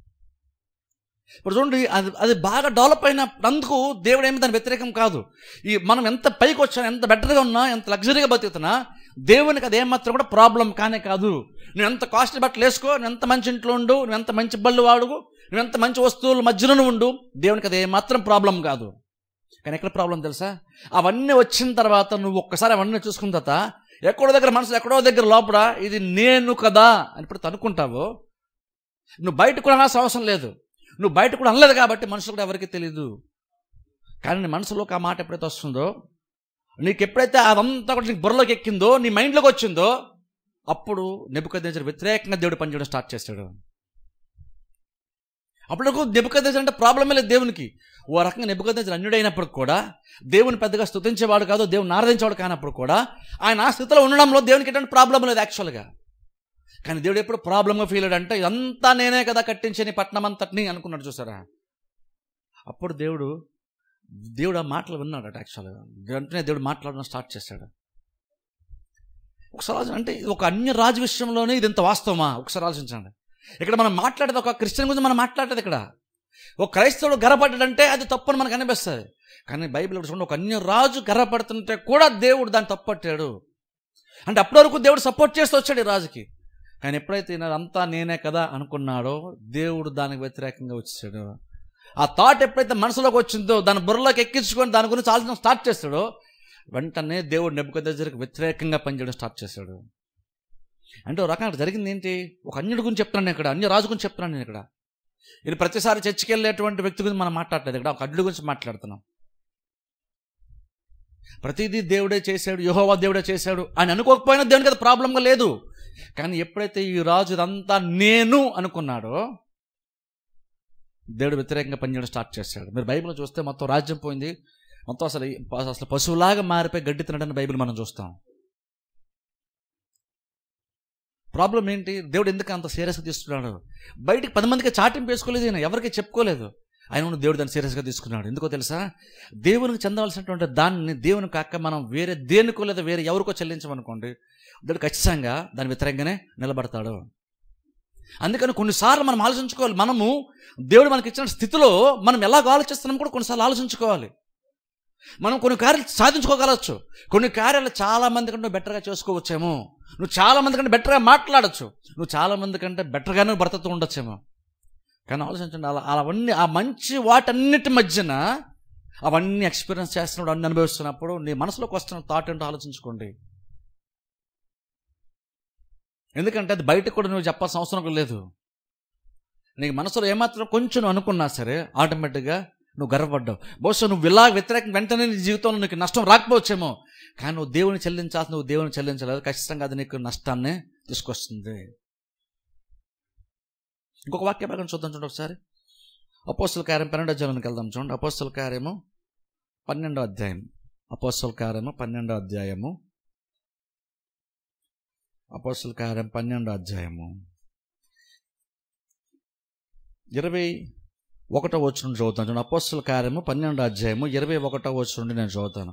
ఇప్పుడు చూడండి అది అది బాగా డెవలప్ అయినందుకు దేవుడు ఏమి దాని వ్యతిరేకం కాదు ఈ మనం ఎంత పైకి వచ్చా ఎంత బెటర్గా ఉన్నా ఎంత లగ్జరీగా బతుకుతున్నా దేవునికి అది ఏమాత్రం కూడా ప్రాబ్లం కానే కాదు నువ్వు ఎంత కాస్ట్లీ బట్టలు వేసుకో నువ్వు ఎంత మంచి ఇంట్లో ఉండు నువ్వు ఎంత మంచి బళ్ళు వాడు నువ్వు ఎంత మంచి వస్తువుల మధ్యలో ఉండు దేవునికి అది ఏమాత్రం ప్రాబ్లం కాదు కానీ ఎక్కడ ప్రాబ్లం తెలుసా అవన్నీ వచ్చిన తర్వాత నువ్వు ఒక్కసారి అవన్నీ చూసుకున్న తర్వాత ఎక్కడో దగ్గర మనసు ఎక్కడో దగ్గర లోపల ఇది నేను కదా అని ఇప్పుడు అనుకుంటావో నువ్వు బయట కూడా అనాల్సిన అవసరం లేదు నువ్వు బయట కూడా అనలేదు కాబట్టి మనుషులు కూడా ఎవరికీ తెలియదు కానీ నీ మనసులోకి ఆ మాట ఎప్పుడైతే వస్తుందో నీకు ఎప్పుడైతే అదంతా కూడా నీకు బుర్రలోకి ఎక్కిందో నీ మైండ్లోకి వచ్చిందో అప్పుడు నెబుకద్నేజర్ వ్యతిరేకంగా దేవుడు పనిచేయడం స్టార్ట్ చేశాడు అప్పుడు నెబుకద్నేజర్ అంటే ప్రాబ్లమే లేదు దేవునికి ఓ రకంగా నెబుకద్నేజర్ అన్యుడైనప్పుడు కూడా దేవుని పెద్దగా స్తుతించేవాడు కాదు దేవుని ఆరాధించేవాడు కానప్పుడు కూడా ఆయన ఆ స్థితిలో ఉండడంలో దేవునికి ఎటువంటి ప్రాబ్లం లేదు యాక్చువల్గా కానీ దేవుడు ఎప్పుడు ప్రాబ్లంగా ఫీల్ అయ్యాడు అంటే ఇదంతా నేనే కదా కట్టించని పట్నం అంతటిని అనుకున్నాడు చూసారా అప్పుడు దేవుడు దేవుడు ఆ మాటలు విన్నాడు యాక్చువల్గా వెంటనే దేవుడు మాట్లాడడం స్టార్ట్ చేశాడు ఒకసారి ఆలోచన- అంటే ఇది ఒక అన్య రాజు విషయంలోనే ఇది ఇంత వాస్తవమా ఒకసారి ఆలోచించండి ఇక్కడ మనం మాట్లాడేది ఒక క్రిస్టియన్ గురించి మనం మాట్లాడేది ఇక్కడ ఒక క్రైస్తవుడు గర్వపడ్డాడంటే అది తప్పని మనకు అనిపిస్తుంది కానీ బైబిల్ చూడండి ఒక అన్య రాజు గర్వపడుతుంటే కూడా దేవుడు దాన్ని తప్పట్టాడు అంటే అప్పటి వరకు దేవుడు సపోర్ట్ చేస్తూ వచ్చాడు ఈ రాజుకి కానీ ఎప్పుడైతే ఈయన అంతా నేనే కదా అనుకున్నాడో దేవుడు దానికి వ్యతిరేకంగా వచ్చాడు ఆ థాట్ ఎప్పుడైతే మనసులోకి వచ్చిందో దాని బుర్రలోకి ఎక్కించుకొని దాని గురించి ఆలోచన స్టార్ట్ చేస్తాడో వెంటనే దేవుడు నెబ్బక దగ్గరకు వ్యతిరేకంగా పనిచేయడం స్టార్ట్ చేశాడు అంటే ఒక రకంగా జరిగింది ఏంటి ఒక అన్యుడి గురించి చెప్తున్నాను నేను ఇక్కడ అన్య రాజు గురించి చెప్తున్నాను నేను ఇక్కడ ఇది ప్రతిసారి చర్చికి వెళ్ళేటువంటి వ్యక్తి గురించి మనం మాట్లాడలేదు ఇక్కడ ఒక అడ్డు గురించి మాట్లాడుతున్నాం ప్రతిదీ దేవుడే చేశాడు యహోవా దేవుడే చేశాడు అని అనుకోకపోయినా దేవునికి అది ప్రాబ్లంగా లేదు కానీ ఎప్పుడైతే ఈ రాజు ఇదంతా నేను అనుకున్నాడో దేవుడు వ్యతిరేకంగా పనిచేయడం స్టార్ట్ చేశాడు మీరు బైబిల్ చూస్తే మొత్తం రాజ్యం పోయింది మొత్తం అసలు అసలు పశువులాగా మారిపోయి గడ్డి తినడని బైబిల్ మనం చూస్తాం ప్రాబ్లం ఏంటి దేవుడు ఎందుకు అంత సీరియస్గా తీసుకున్నాడు బయటికి పది మందికి చాటింపు వేసుకోలేదు ఈయన ఎవరికి చెప్పుకోలేదు ఆయన ఉన్న దేవుడు దాన్ని సీరియస్గా తీసుకున్నాడు ఎందుకో తెలుసా దేవునికి చెందవలసినటువంటి దాన్ని దేవుని కాక మనం వేరే దేనికో లేదా వేరే ఎవరికో చెల్లించమనుకోండి దేవుడు ఖచ్చితంగా దాని వ్యతిరేకంగానే నిలబడతాడు అందుకని కొన్నిసార్లు మనం ఆలోచించుకోవాలి మనము దేవుడు మనకి ఇచ్చిన స్థితిలో మనం ఎలాగ ఆలోచిస్తున్నాం కూడా కొన్నిసార్లు ఆలోచించుకోవాలి మనం కొన్ని కార్యాలు సాధించుకోగలచ్చు కొన్ని కార్యాలు చాలా మంది కంటే నువ్వు బెటర్గా చేసుకోవచ్చేమో నువ్వు చాలా మంది కంటే బెటర్గా మాట్లాడచ్చు నువ్వు చాలా మంది కంటే బెటర్గానే భర్తతో ఉండొచ్చేమో కానీ ఆలోచించండి అలా అవన్నీ ఆ మంచి వాటన్నిటి మధ్యన అవన్నీ ఎక్స్పీరియన్స్ చేస్తున్నప్పుడు అన్ని అనుభవిస్తున్నప్పుడు నీ మనసులోకి వస్తున్న థాట్ ఏంటో ఆలోచించుకోండి ఎందుకంటే అది బయటకు కూడా నువ్వు చెప్పాల్సిన అవసరం కూడా లేదు నీకు మనసులో ఏమాత్రం కొంచెం నువ్వు అనుకున్నా సరే ఆటోమేటిక్గా నువ్వు గర్వపడ్డావు బహుశా నువ్వు ఇలా వ్యతిరేకం వెంటనే నీ జీవితంలో నీకు నష్టం రాకపోవచ్చేమో కానీ నువ్వు దేవుని చెల్లించాల్సి నువ్వు దేవుని చెల్లించలేదు ఖచ్చితంగా అది నీకు నష్టాన్ని తీసుకొస్తుంది ఇంకొక వాక్య భాగం చూద్దాం చూడండి ఒకసారి అపోస్తుల కార్యం పన్నెండో అధ్యాయంలోకి వెళ్దాం చూడండి అపోస్తుల కార్యము పన్నెండో అధ్యాయం అపోస్తుల కార్యము పన్నెండో అధ్యాయము అపోస్తుల కార్యం పన్నెండో అధ్యాయము ఇరవై ఒకటో వచ్చి నుండి చదువుతాను చూడండి అపోస్తుల కార్యము పన్నెండో అధ్యాయము ఇరవై ఒకటో వచ్చి నుండి నేను చదువుతాను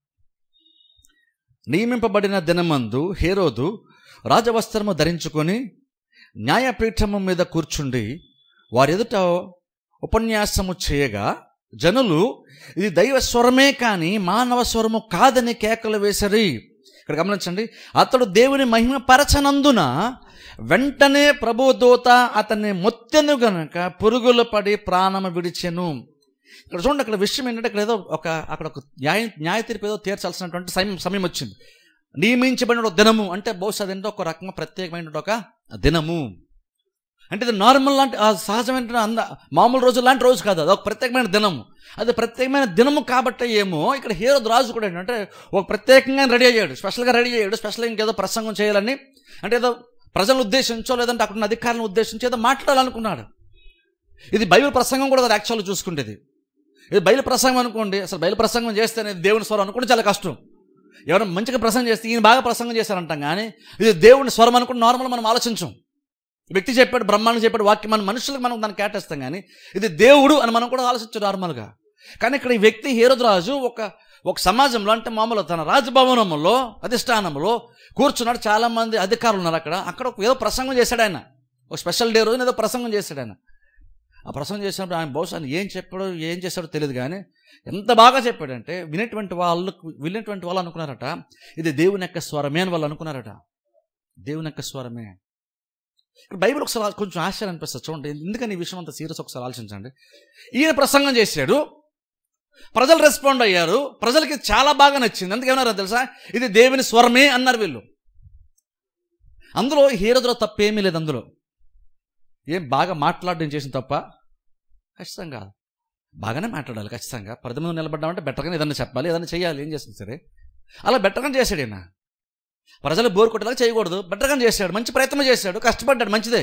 నియమింపబడిన దినమందు హేరోదు రాజవస్త్రము ధరించుకొని న్యాయపీఠము మీద కూర్చుండి వారి ఎదుట ఉపన్యాసము చేయగా జనులు ఇది దైవ స్వరమే కానీ మానవ స్వరము కాదని కేకలు వేసరి ఇక్కడ గమనించండి అతడు దేవుని మహిమ పరచనందున వెంటనే ప్రభుదూత అతన్ని మొత్తెను గనక పురుగులు పడి ప్రాణము విడిచెను ఇక్కడ చూడండి అక్కడ విషయం ఏంటంటే ఇక్కడ ఏదో ఒక అక్కడ ఒక న్యాయ న్యాయ తీర్పు ఏదో తీర్చాల్సినటువంటి సమయం సమయం వచ్చింది నియమించబడిన ఒక దినము అంటే బహుశా అదేంటో ఒక రకంగా ప్రత్యేకమైన ఒక దినము అంటే ఇది నార్మల్ లాంటి ఆ సహజమైన అంద మామూలు రోజు లాంటి రోజు కాదు అది ఒక ప్రత్యేకమైన దినము అది ప్రత్యేకమైన దినము కాబట్టి ఏమో ఇక్కడ హీరో రాజు కూడా ఏంటంటే ఒక ప్రత్యేకంగా రెడీ అయ్యాడు స్పెషల్గా రెడీ అయ్యాడు స్పెషల్గా ఇంకేదో ప్రసంగం చేయాలని అంటే ఏదో ప్రజలను ఉద్దేశించో లేదంటే అక్కడ ఉన్న అధికారులను ఉద్దేశించి ఏదో మాట్లాడాలనుకున్నాడు ఇది బైబిల్ ప్రసంగం కూడా అది యాక్చువల్గా చూసుకుంటేది ఇది బయలు ప్రసంగం అనుకోండి అసలు బయలు ప్రసంగం చేస్తేనే దేవుని స్వరం అనుకుంటే చాలా కష్టం ఎవరైనా మంచిగా ప్రసంగం చేస్తే ఈయన బాగా ప్రసంగం చేశారంటాం కానీ ఇది దేవుని స్వరం అనుకుంటే నార్మల్ మనం ఆలోచించం వ్యక్తి చెప్పాడు బ్రహ్మాండం చెప్పాడు వాక్యం మన మనుషులకు మనం దాన్ని కేటేస్తాం కానీ ఇది దేవుడు అని మనం కూడా ఆలోచించు నార్మల్గా కానీ ఇక్కడ ఈ వ్యక్తి హీరోద్రాజు ఒక ఒక సమాజంలో అంటే మామూలు తన రాజభవనంలో అధిష్టానంలో కూర్చున్నాడు చాలా మంది అధికారులు ఉన్నారు అక్కడ అక్కడ ఒక ఏదో ప్రసంగం చేశాడు ఆయన ఒక స్పెషల్ డే రోజున ఏదో ప్రసంగం చేశాడు ఆయన ఆ ప్రసంగం చేసినప్పుడు ఆయన బహుశా ఆయన ఏం చెప్పాడో ఏం చేశాడో తెలియదు కానీ ఎంత బాగా చెప్పాడంటే వినేటువంటి వాళ్ళు వినేటువంటి వాళ్ళు అనుకున్నారట ఇది దేవుని యొక్క స్వరమే అని వాళ్ళు అనుకున్నారట దేవుని యొక్క స్వరమే ఇక్కడ బైబిల్ ఒకసారి కొంచెం ఆశ్చర్యం అనిపిస్తుంది చూడండి ఎందుకని ఈ విషయం అంత సీరియస్ ఒకసారి ఆలోచించండి ఈయన ప్రసంగం చేశాడు ప్రజలు రెస్పాండ్ అయ్యారు ప్రజలకి చాలా బాగా నచ్చింది అందుకేమన్నారో తెలుసా ఇది దేవుని స్వరమే అన్నారు వీళ్ళు అందులో హీరోదులో తప్పేమీ లేదు అందులో ఏం బాగా మాట్లాడడం చేసిన తప్ప ఖచ్చితంగా కాదు బాగానే మాట్లాడాలి ఖచ్చితంగా పది మంది నిలబడ్డామంటే బెటర్గా ఏదన్నా చెప్పాలి ఏదన్నా చేయాలి ఏం చేస్తుంది సరే అలా బెటర్గా చేశాడు ఈయన ప్రజలు బోరు కొట్టేలాగా చేయకూడదు బెటర్గా చేశాడు మంచి ప్రయత్నం చేశాడు కష్టపడ్డాడు మంచిదే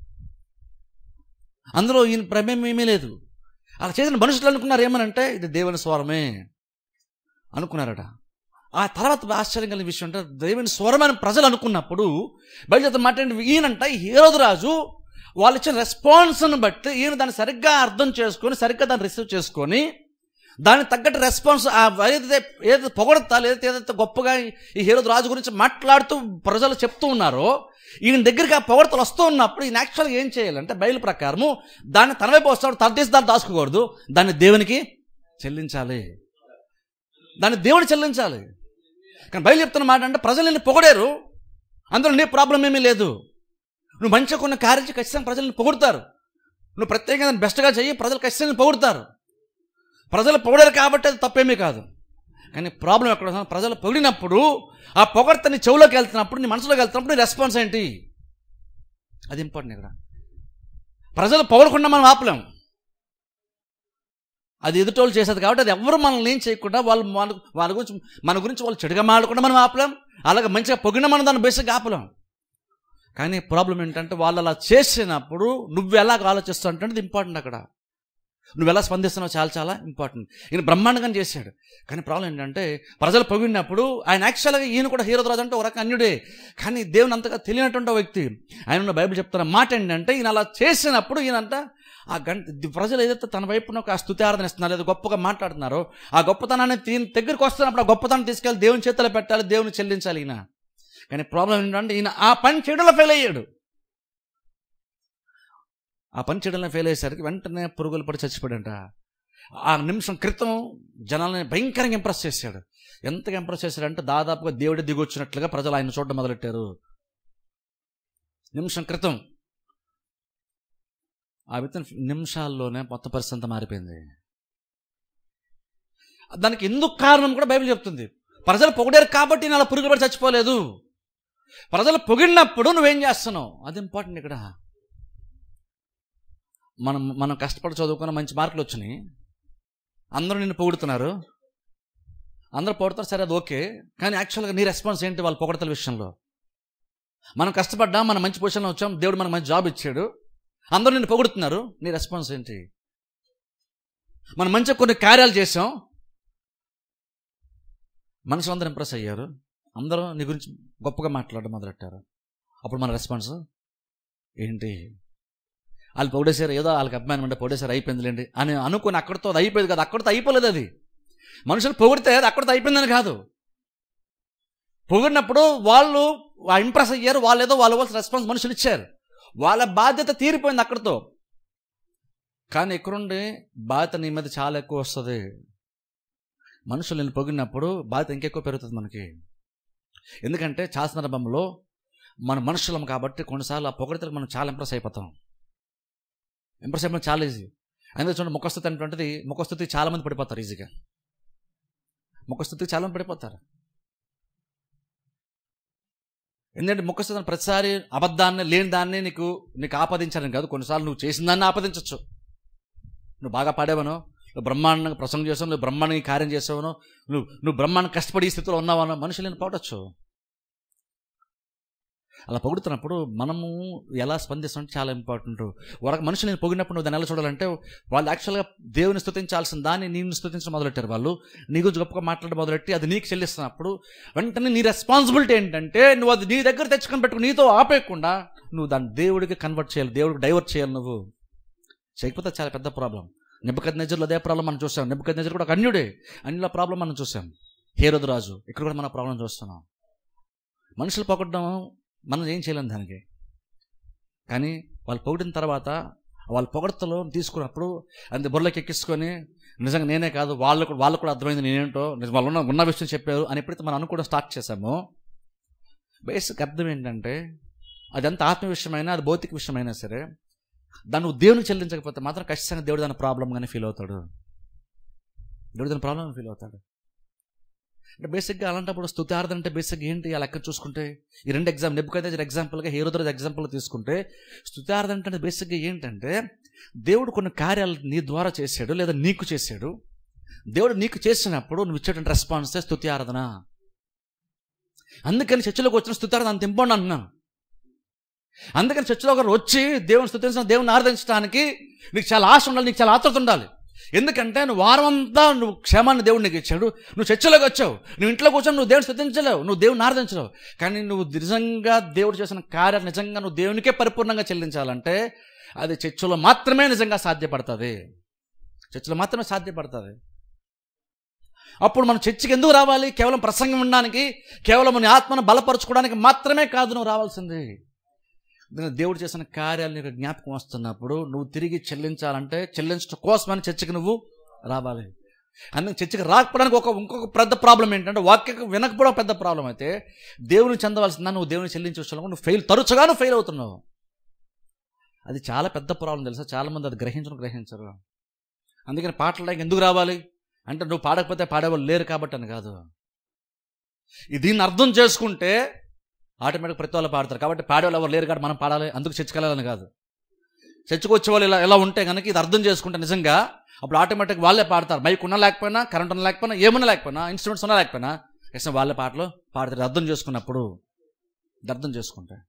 అందులో ఈయన ప్రమేయం ఏమీ లేదు అలా చేసిన మనుషులు అనుకున్నారు ఏమనంటే ఇది దేవుని స్వరమే అనుకున్నారట ఆ తర్వాత ఆశ్చర్యం కలిగిన విషయం అంటే దేవుని స్వరమైన ప్రజలు అనుకున్నప్పుడు బయలుదేరి మాట ఏంటి? ఈయనంట ఈ హీరోదు రాజు వాళ్ళు ఇచ్చిన రెస్పాన్స్ని బట్టి ఈయన దాన్ని సరిగ్గా అర్థం చేసుకొని సరిగ్గా దాన్ని రిసీవ్ చేసుకొని దానికి తగ్గట్టు రెస్పాన్స్ ఆ ఏదైతే ఏదైతే పొగడతా లేదైతే ఏదైతే గొప్పగా ఈ హీరోదు రాజు గురించి మాట్లాడుతూ ప్రజలు చెప్తూ ఉన్నారో ఈయన దగ్గరికి ఆ పొగడతలు వస్తూ ఉన్నప్పుడు ఈయన యాక్చువల్గా ఏం చేయాలంటే బయలు ప్రకారము దాన్ని తన వైపు వస్తాడు తన తీసి దాన్ని దాచుకోకూడదు దాన్ని దేవునికి చెల్లించాలి దాన్ని దేవుడు చెల్లించాలి కానీ బయలు చెప్తున్న మాట అంటే ప్రజలు నిన్ను పొగడారు అందులో నీ ప్రాబ్లం ఏమీ లేదు నువ్వు మంచిగా కొన్ని కార్యం ఖచ్చితంగా ప్రజల్ని పొగుడతారు నువ్వు ప్రత్యేకంగా దాన్ని బెస్ట్గా చెయ్యి ప్రజలు ఖచ్చితంగా పొగుడతారు ప్రజలు పొగడారు కాబట్టి అది తప్పేమీ కాదు కానీ ప్రాబ్లం ఎక్కడ వస్తుంది? ప్రజలు పొగిడినప్పుడు ఆ పొగడత నీ చెవులోకి వెళ్తున్నప్పుడు నీ మనసులోకి వెళ్తున్నప్పుడు నీ రెస్పాన్స్ ఏంటి అది ఇంపార్టెంట్ ఇక్కడ ప్రజలు పొగడకుండా మనం ఆపలేం అది ఎదుటోళ్ళు చేసేది కాబట్టి అది ఎవరు మనల్ని ఏం చేయకుండా వాళ్ళు మన వాళ్ళ గురించి మన గురించి వాళ్ళు చెడుగా మాడకుండా మనం ఆపలేం అలాగే మంచిగా పొగిన మనం దాన్ని బేసిక్గా ఆపలేం కానీ ప్రాబ్లం ఏంటంటే వాళ్ళు అలా చేసినప్పుడు నువ్వు ఎలా ఆలోచిస్తావు అంటే అది ఇంపార్టెంట్ అక్కడ నువ్వు ఎలా స్పందిస్తున్నావు చాలా చాలా ఇంపార్టెంట్ ఈయన బ్రహ్మాండంగా చేశాడు కానీ ప్రాబ్లం ఏంటంటే ప్రజలు పొగిడినప్పుడు ఆయన యాక్చువల్గా ఈయన కూడా హీరో రాజు అంటే ఒక రకం అన్యుడే కానీ దేవుని అంతగా తెలియనటువంటి ఒక వ్యక్తి ఆయన ఉన్న బైబిల్ చెప్తున్న మాట ఏంటంటే ఈయన అలా చేసినప్పుడు ఈయనంట ఆ గంట ప్రజలు ఏదైతే తన వైపున ఒక స్థుతి ఆరాధన ఇస్తున్నారో లేదా గొప్పగా మాట్లాడుతున్నారో ఆ గొప్పతనాన్ని దీని దగ్గరికి వస్తున్నప్పుడు ఆ గొప్పతనం తీసుకెళ్ళి దేవుని చేతిలో పెట్టాలి దేవుని చెల్లించాలి ఈయన కానీ ప్రాబ్లం ఏంటంటే ఈయన ఆ పని చేయడంలో ఫెయిల్ అయ్యాడు ఆ పని చేయడంలో ఫెయిల్ అయ్యేసరికి వెంటనే పురుగులు పడి చచ్చిపోయాడంట ఆ నిమిషం క్రితం జనాలని భయంకరంగా ఇంప్రెస్ చేశాడు ఎంతగా ఇంప్రెస్ చేశాడంటే దాదాపుగా దేవుడి దిగొచ్చినట్లుగా ప్రజలు ఆయన చూడడం మొదలెట్టారు నిమిషం క్రితం ఆ విత్తన నిమిషాల్లోనే మొత్తం పరిస్థితి అంతా మారిపోయింది దానికి ఎందుకు కారణం కూడా బైబిల్ చెప్తుంది ప్రజలు పొగిడారు కాబట్టి నేను అలా పురుగులు పడి చచ్చిపోలేదు ప్రజలు పొగిడినప్పుడు నువ్వేం చేస్తున్నావు అది ఇంపార్టెంట్ ఇక్కడ మనం మనం కష్టపడి చదువుకున్న మంచి మార్కులు వచ్చినాయి అందరూ నిన్ను పొగుడుతున్నారు అందరూ పొగుడుతారు సరే అది ఓకే కానీ యాక్చువల్గా నీ రెస్పాన్స్ ఏంటి వాళ్ళ పొగడతల విషయంలో మనం కష్టపడ్డాం మనం మంచి పొజిషన్లో వచ్చాం దేవుడు మనకు మంచి జాబ్ ఇచ్చాడు అందరూ నిన్ను పొగుడుతున్నారు నీ రెస్పాన్స్ ఏంటి మనం మంచిగా కొన్ని కార్యాలు చేసాం మనుషులు అందరూ ఇంప్రెస్ అయ్యారు అందరూ నీ గురించి గొప్పగా మాట్లాడడం మొదలెట్టారు అప్పుడు మన రెస్పాన్స్ ఏంటి వాళ్ళు పొగిడేశారు ఏదో వాళ్ళకి అభిమానం అంటే పొగిడేశారు అయిపోయిందిలేండి అని అనుకుని అక్కడితో అది అయిపోయింది కదా అక్కడితో అయిపోలేదు అది మనుషులు పొగిడితే అది అక్కడితో అయిపోయిందని కాదు పొగిడినప్పుడు వాళ్ళు ఇంప్రెస్ అయ్యారు వాళ్ళు ఏదో వాళ్ళ వాళ్ళ రెస్పాన్స్ మనుషులు ఇచ్చారు వాళ్ళ బాధ్యత తీరిపోయింది అక్కడితో కానీ ఇక్కడుండి బాధ్యత నీ మీద చాలా ఎక్కువ వస్తుంది మనుషులు నేను పొగిడినప్పుడు బాధ్యత ఇంకెక్కువ పెరుగుతుంది మనకి ఎందుకంటే చాలా సందర్భంలో మన మనుషులం కాబట్టి కొన్నిసార్లు ఆ పొగడితే మనం చాలా ఇంప్రెస్ అయిపోతాం ఇంప్రెస్ అయిపోవడం చాలా ఈజీ అందుకే చూడండి ముఖస్థుతి అనేటువంటిది ముఖస్థుతి చాలా మంది పడిపోతారు ఈజీగా ముఖస్థుతి చాలా మంది పడిపోతారు ఎందుకంటే ముఖస్థుతిని ప్రతిసారి అబద్ధాన్ని లేని దాన్ని నీకు నీకు ఆపాదించాలని కాదు కొన్నిసార్లు నువ్వు చేసిన దాన్ని ఆపాదించవచ్చు నువ్వు బాగా పాడేవను నువ్వు బ్రహ్మాండంగా ప్రసంగం చేసావు నువ్వు బ్రహ్మాండంగా ఈ కార్యం చేసావను నువ్వు నువ్వు బ్రహ్మాండం కష్టపడి ఈ స్థితిలో ఉన్నావను మనుషులు నేను పోవడచ్చు అలా పొగుడుతున్నప్పుడు మనము ఎలా స్పందిస్తామంటే చాలా ఇంపార్టెంట్ వాళ్ళకి మనుషులు నేను పొగిడినప్పుడు నువ్వు దాన్ని ఎలా చూడాలంటే వాళ్ళు యాక్చువల్గా దేవుని స్తుతించాల్సిన దాన్ని నేను స్తుతించడం మొదలెట్టారు వాళ్ళు నీ గురించి గొప్పగా మాట్లాడడం మొదలెట్టి అది నీకు చెల్లిస్తున్నప్పుడు వెంటనే నీ రెస్పాన్సిబిలిటీ ఏంటంటే నువ్వు అది నీ దగ్గర తెచ్చుకొని పెట్టుకుని నీతో ఆపేయకుండా నువ్వు దాన్ని దేవుడికి కన్వర్ట్ చేయాలి దేవుడికి డైవర్ట్ చేయాలి నువ్వు చేయకపోతే చాలా పెద్ద ప్రాబ్లం నిబ్బకత్ నజర్లో అదే ప్రాబ్లం మనం చూసాం నిబ్బకత్ నజర్ కూడా ఒక అన్యుడే అన్యుల ప్రాబ్లం మనం చూసాం హేరోదు రాజు ఇక్కడ కూడా మన ప్రాబ్లం చూస్తున్నాం మనుషులు పొగడడం మనం ఏం చేయలేం దానికి కానీ వాళ్ళు పొగిడిన తర్వాత వాళ్ళ పొగడతలో తీసుకున్నప్పుడు అది బుర్రలోకి ఎక్కించుకొని నిజంగా నేనే కాదు వాళ్ళకు వాళ్ళకు కూడా అర్థమైంది నేనేంటో నిజం వాళ్ళు ఉన్న ఉన్న విషయం చెప్పారు అని ఎప్పుడైతే మనం అనుకోవడం స్టార్ట్ చేశామో బేసిక్ అర్థం ఏంటంటే అది ఎంత ఆత్మ విషయమైనా అది భౌతిక విషయమైనా సరే దాన్ని నువ్వు దేవునికి చెల్లించకపోతే మాత్రం ఖచ్చితంగా దేవుడు దాని ప్రాబ్లంగానే ఫీల్ అవుతాడు దేవుడు దాని ప్రాబ్లం ఫీల్ అవుతాడు అంటే బేసిక్గా అలాంటప్పుడు స్థుతార్థం అంటే బేసిక్ ఏంటి ఆ లెక్క చూసుకుంటే ఈ రెండు ఎగ్జామ్ నెబ్బుకైతే ఎగ్జాంపుల్గా హీరోదర్ ఎగ్జాంపుల్ తీసుకుంటే స్థుతార్థం అంటే బేసిక్గా ఏంటంటే దేవుడు కొన్ని కార్యాలు నీ ద్వారా చేశాడు లేదా నీకు చేశాడు దేవుడు నీకు చేసినప్పుడు నువ్వు ఇచ్చేటువంటి రెస్పాన్సే స్థుతి ఆరాధన అందుకని చర్చిలోకి వచ్చిన స్థుతార్థం అంత ఇంపార్టెంట్ అంటున్నాను అందుకని చర్చిలో ఒకరు వచ్చి దేవుని స్థుతించడం దేవుని ఆరాధించడానికి నీకు చాలా ఆశ ఉండాలి నీకు చాలా ఆతృత ఉండాలి ఎందుకంటే నువ్వు వారం అంతా నువ్వు క్షేమాన్ని దేవుడు నీకు ఇచ్చాడు నువ్వు చర్చలోకి వచ్చావు నువ్వు ఇంట్లో కూర్చొని నువ్వు దేవుని స్థుతించలేవు నువ్వు దేవుని ఆరాధించలేవు కానీ నువ్వు నిజంగా దేవుడు చేసిన కార్యాలు నిజంగా నువ్వు దేవునికే పరిపూర్ణంగా చెల్లించాలంటే అది చర్చలో మాత్రమే నిజంగా సాధ్యపడుతుంది చర్చలో మాత్రమే సాధ్యపడుతుంది అప్పుడు మనం చర్చికి ఎందుకు రావాలి కేవలం ప్రసంగం ఉండడానికి కేవలం నీ ఆత్మను బలపరచుకోవడానికి మాత్రమే కాదు నువ్వు రావాల్సింది ఎందుకంటే దేవుడు చేసిన కార్యాలు నీకు జ్ఞాపకం వస్తున్నప్పుడు నువ్వు తిరిగి చెల్లించాలంటే చెల్లించడం కోసమని చర్చికి నువ్వు రావాలి అందుకే చర్చికి రాకపోవడానికి ఒక ఇంకొక పెద్ద ప్రాబ్లం ఏంటంటే వాక్యం వినకపోవడం పెద్ద ప్రాబ్లం అయితే దేవుని చెందవలసిందా నువ్వు దేవుని చెల్లించి వచ్చావు నువ్వు ఫెయిల్ తరచుగా నువ్వు ఫెయిల్ అవుతున్నావు అది చాలా పెద్ద ప్రాబ్లం తెలుసా చాలా మంది అది గ్రహించడం గ్రహించరు అందుకని పాటలు ఎందుకు రావాలి అంటే నువ్వు పాడకపోతే పాడేవాళ్ళు లేరు కాబట్టి అని కాదు ఈ దీన్ని అర్థం చేసుకుంటే ఆటోమేటిక్ ప్రతి వాళ్ళు పాడతారు కాబట్టి పాడేవాళ్ళు ఎవరు లేరు కాబట్టి మనం పాడాలి అందుకు చర్చకెళ్ళాలని కాదు చర్చకు వచ్చే వాళ్ళు ఇలా ఎలా ఉంటే కనుక ఇది అర్థం చేసుకుంటే నిజంగా అప్పుడు ఆటోమేటిక్ వాళ్ళే పాడతారు మైక్ ఉన్నా లేకపోయినా కరెంట్ ఉన్నా లేకపోయినా ఏమన్నా లేకపోయినా ఇన్స్ట్రుమెంట్స్ ఉన్నా లేకపోయినా కృష్ణ వాళ్ళే పాటలు పాడతారు అర్థం చేసుకున్నప్పుడు ఇది అర్థం చేసుకుంటే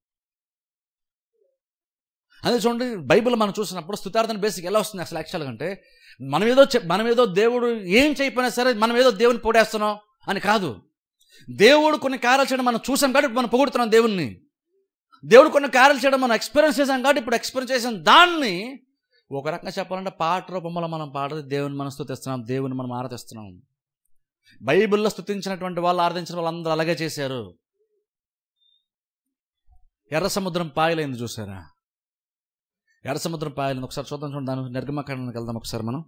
అదే చూడండి బైబిల్ మనం చూసినప్పుడు స్థుతార్థన బేసిక్ ఎలా వస్తుంది అసలు యాక్చువల్గా అంటే మనం ఏదో చెప్- మనం ఏదో దేవుడు ఏం చేయకపోయినా సరే మనం ఏదో దేవుని పోడేస్తున్నాం అని కాదు దేవుడు కొన్ని కార్యాలు చేయడం మనం చూసాం కాబట్టి మనం పొగుడుతున్నాం దేవుణ్ణి దేవుడు కొన్ని కార్యాలు చేయడం మనం ఎక్స్పీరియన్స్ చేసాం కాబట్టి ఇప్పుడు ఎక్స్పీరియన్స్ చేసిన దాన్ని ఒక రకంగా చెప్పాలంటే పాట రూపంలో మనం పాడది దేవుని మనం స్థుతిస్తున్నాం దేవుని మనం ఆరాధిస్తున్నాం బైబిల్లో స్థుతించినటువంటి వాళ్ళు ఆరాధించిన వాళ్ళందరూ అలాగే చేశారు ఎర్ర సముద్రం పాయలైంది చూసారా ఎర్ర సముద్రం పాయలని ఒకసారి చూద్దాం చూడండి దాని నిర్గమకాండానికి వెళ్దాం ఒకసారి మనం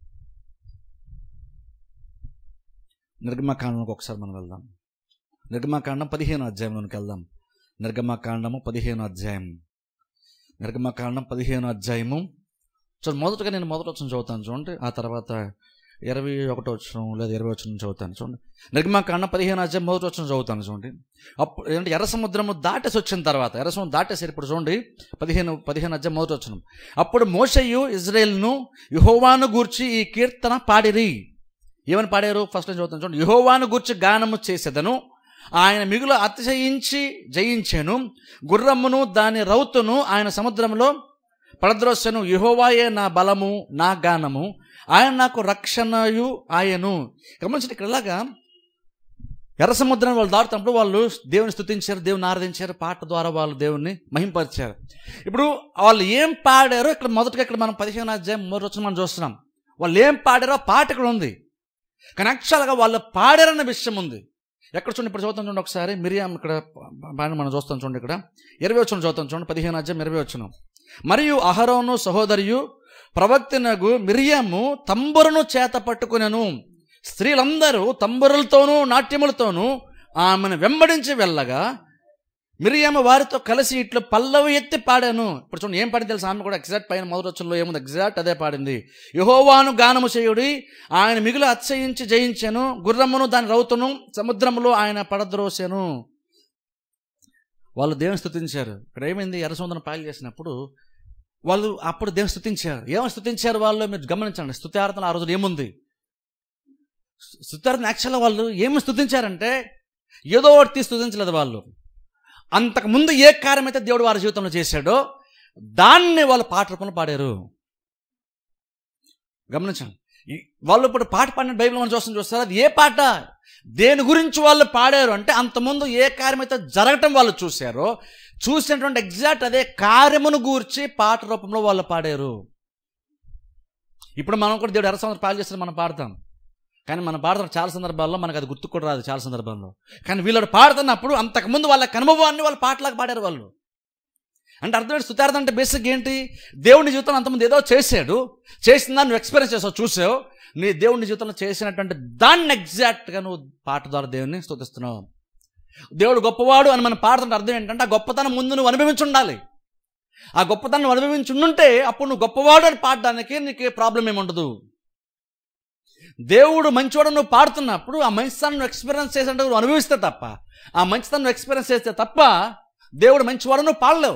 నిర్గమకాండానికి ఒకసారి మనం వెళ్దాం నిర్గమకాండం పదిహేను అధ్యాయంలోనికి వెళ్దాం నిర్గమకాండము పదిహేను అధ్యాయం నిర్గమకాండం పదిహేను అధ్యాయము చూడండి మొదటగా నేను మొదట వచ్చిన చదువుతాను చూడండి ఆ తర్వాత ఇరవై ఒకటో వచ్చిన లేదా ఇరవై వచ్చిన చదువుతాను చూడండి నిర్గమకాండం పదిహేను అధ్యాయం మొదటి వచ్చిన చదువుతాను చూడండి అప్పుడు ఏంటంటే ఎర్ర సముద్రము దాటేసి వచ్చిన తర్వాత ఎర్ర సముద్రం దాటేసి ఇప్పుడు చూడండి పదిహేను పదిహేను అధ్యాయం మొదటి వచ్చిన అప్పుడు మోషయ్యు ఇజ్రాయెల్ను యహోవాను గూర్చి ఈ కీర్తన పాడిరి ఏమని పాడారు ఫస్ట్ నేను చదువుతాను చూడండి యహోవాను గూర్చి గానము చేసేదను ఆయన మిగులు అతిశయించి జయించెను గుర్రమ్మును దాని రౌతును ఆయన సముద్రంలో పడద్రోసెను యహోవాయే నా బలము నా గానము ఆయన నాకు రక్షణయు ఆయను గమనించండి ఇక్కడ ఇలాగా ఎర్ర సముద్రం వాళ్ళు దాటుతున్నప్పుడు వాళ్ళు దేవుని స్తుతించారు దేవుని ఆరాధించారు పాట ద్వారా వాళ్ళు దేవుణ్ణి మహింపరిచారు ఇప్పుడు వాళ్ళు ఏం పాడారో ఇక్కడ మొదటగా ఇక్కడ మనం పదిహేను అధ్యాయం మూడు రోజులు మనం చూస్తున్నాం వాళ్ళు ఏం పాడారో ఆ పాట ఇక్కడ ఉంది కానీ యాక్చువల్గా వాళ్ళు పాడారన్న విషయం ఉంది ఎక్కడ చూడండి ఇప్పుడు చదువుతాం చూడండి ఒకసారి మిరియాం ఇక్కడ పాడిన మనం చూస్తాం చూడండి ఇక్కడ ఇరవై వచ్చిన చదువుతాం చూడండి పదిహేను అధ్యాయం ఇరవై వచ్చిన మరియు అహరోను సహోదరియు ప్రవక్తనగు మిరియాము తంబురును చేత పట్టుకునెను స్త్రీలందరూ తంబురులతోనూ నాట్యములతోనూ ఆమెను వెంబడించి వెళ్ళగా మిరియామ వారితో కలిసి ఇట్లా పల్లవి ఎత్తి పాడాను ఇప్పుడు చూడండి ఏం పాడింది తెలుసు ఆమె కూడా ఎగ్జాక్ట్ పైన మొదటి వచ్చంలో ఏముంది ఎగ్జాక్ట్ అదే పాడింది యహోవాను గానము చేయుడి ఆయన మిగులు అత్సయించి జయించాను గుర్రమును దాని రౌతును సముద్రములో ఆయన పడద్రోసాను వాళ్ళు దేవుని స్థుతించారు ఇక్కడ ఏమైంది ఎర్ర సముద్రం పాయలు చేసినప్పుడు వాళ్ళు అప్పుడు దేవుని స్థుతించారు ఏమని స్థుతించారు వాళ్ళు మీరు గమనించండి స్థుతార్థన ఆ రోజు ఏముంది స్థుతార్థన యాక్చువల్గా వాళ్ళు ఏమి స్థుతించారంటే ఏదో ఒకటి తీసి స్థుతించలేదు వాళ్ళు అంతకుముందు ఏ కార్యం అయితే దేవుడు వారి జీవితంలో చేశాడో దాన్ని వాళ్ళు పాట రూపంలో పాడారు గమనించండి ఈ- వాళ్ళు ఇప్పుడు పాట పాడిన బైబిల్ మనం చూస్తాం చూస్తారు అది ఏ పాట దేని గురించి వాళ్ళు పాడారు అంటే అంతకుముందు ఏ కార్యం అయితే జరగటం వాళ్ళు చూశారో చూసినటువంటి ఎగ్జాక్ట్ అదే కార్యమును గూర్చి పాట రూపంలో వాళ్ళు పాడారు ఇప్పుడు మనం కూడా దేవుడు ఎర్ర సంవత్సరం పాలు చేస్తే మనం పాడతాం కానీ మనం పాడుతున్న చాలా సందర్భాల్లో మనకు అది గుర్తుకు కూడా రాదు చాలా సందర్భాల్లో కానీ వీళ్ళు పాడుతున్నప్పుడు అంతకుముందు వాళ్ళ అనుభవాన్ని వాళ్ళు పాటలాగా పాడారు వాళ్ళు అంటే అర్థమైంది స్థుతార్థం అంటే బేసిక్ ఏంటి దేవుని జీవితంలో అంతకుముందు ఏదో చేశాడు చేసిన దాన్ని నువ్వు ఎక్స్పీరియన్స్ చేసావు చూసావు నీ దేవుని జీవితంలో చేసినటువంటి దాన్ని ఎగ్జాక్ట్గా నువ్వు పాట ద్వారా దేవుని స్తుతిస్తున్నావు దేవుడు గొప్పవాడు అని మనం పాడుతుంటే అర్థం ఏంటంటే ఆ గొప్పతనం ముందు నువ్వు అనుభవించి ఉండాలి ఆ గొప్పతనం నువ్వు అనుభవించి ఉండుంటే అప్పుడు నువ్వు గొప్పవాడు అని పాడడానికి నీకు ఏ ప్రాబ్లం ఏమి ఉండదు దేవుడు మంచివాడు నువ్వు పాడుతున్నప్పుడు ఆ మంచితనం నువ్వు ఎక్స్పీరియన్స్ చేసినట్టు నువ్వు అనుభవిస్తే తప్ప ఆ మంచితనం నువ్వు ఎక్స్పీరియన్స్ చేస్తే తప్ప దేవుడు మంచివాడు నువ్వు పాడలేవు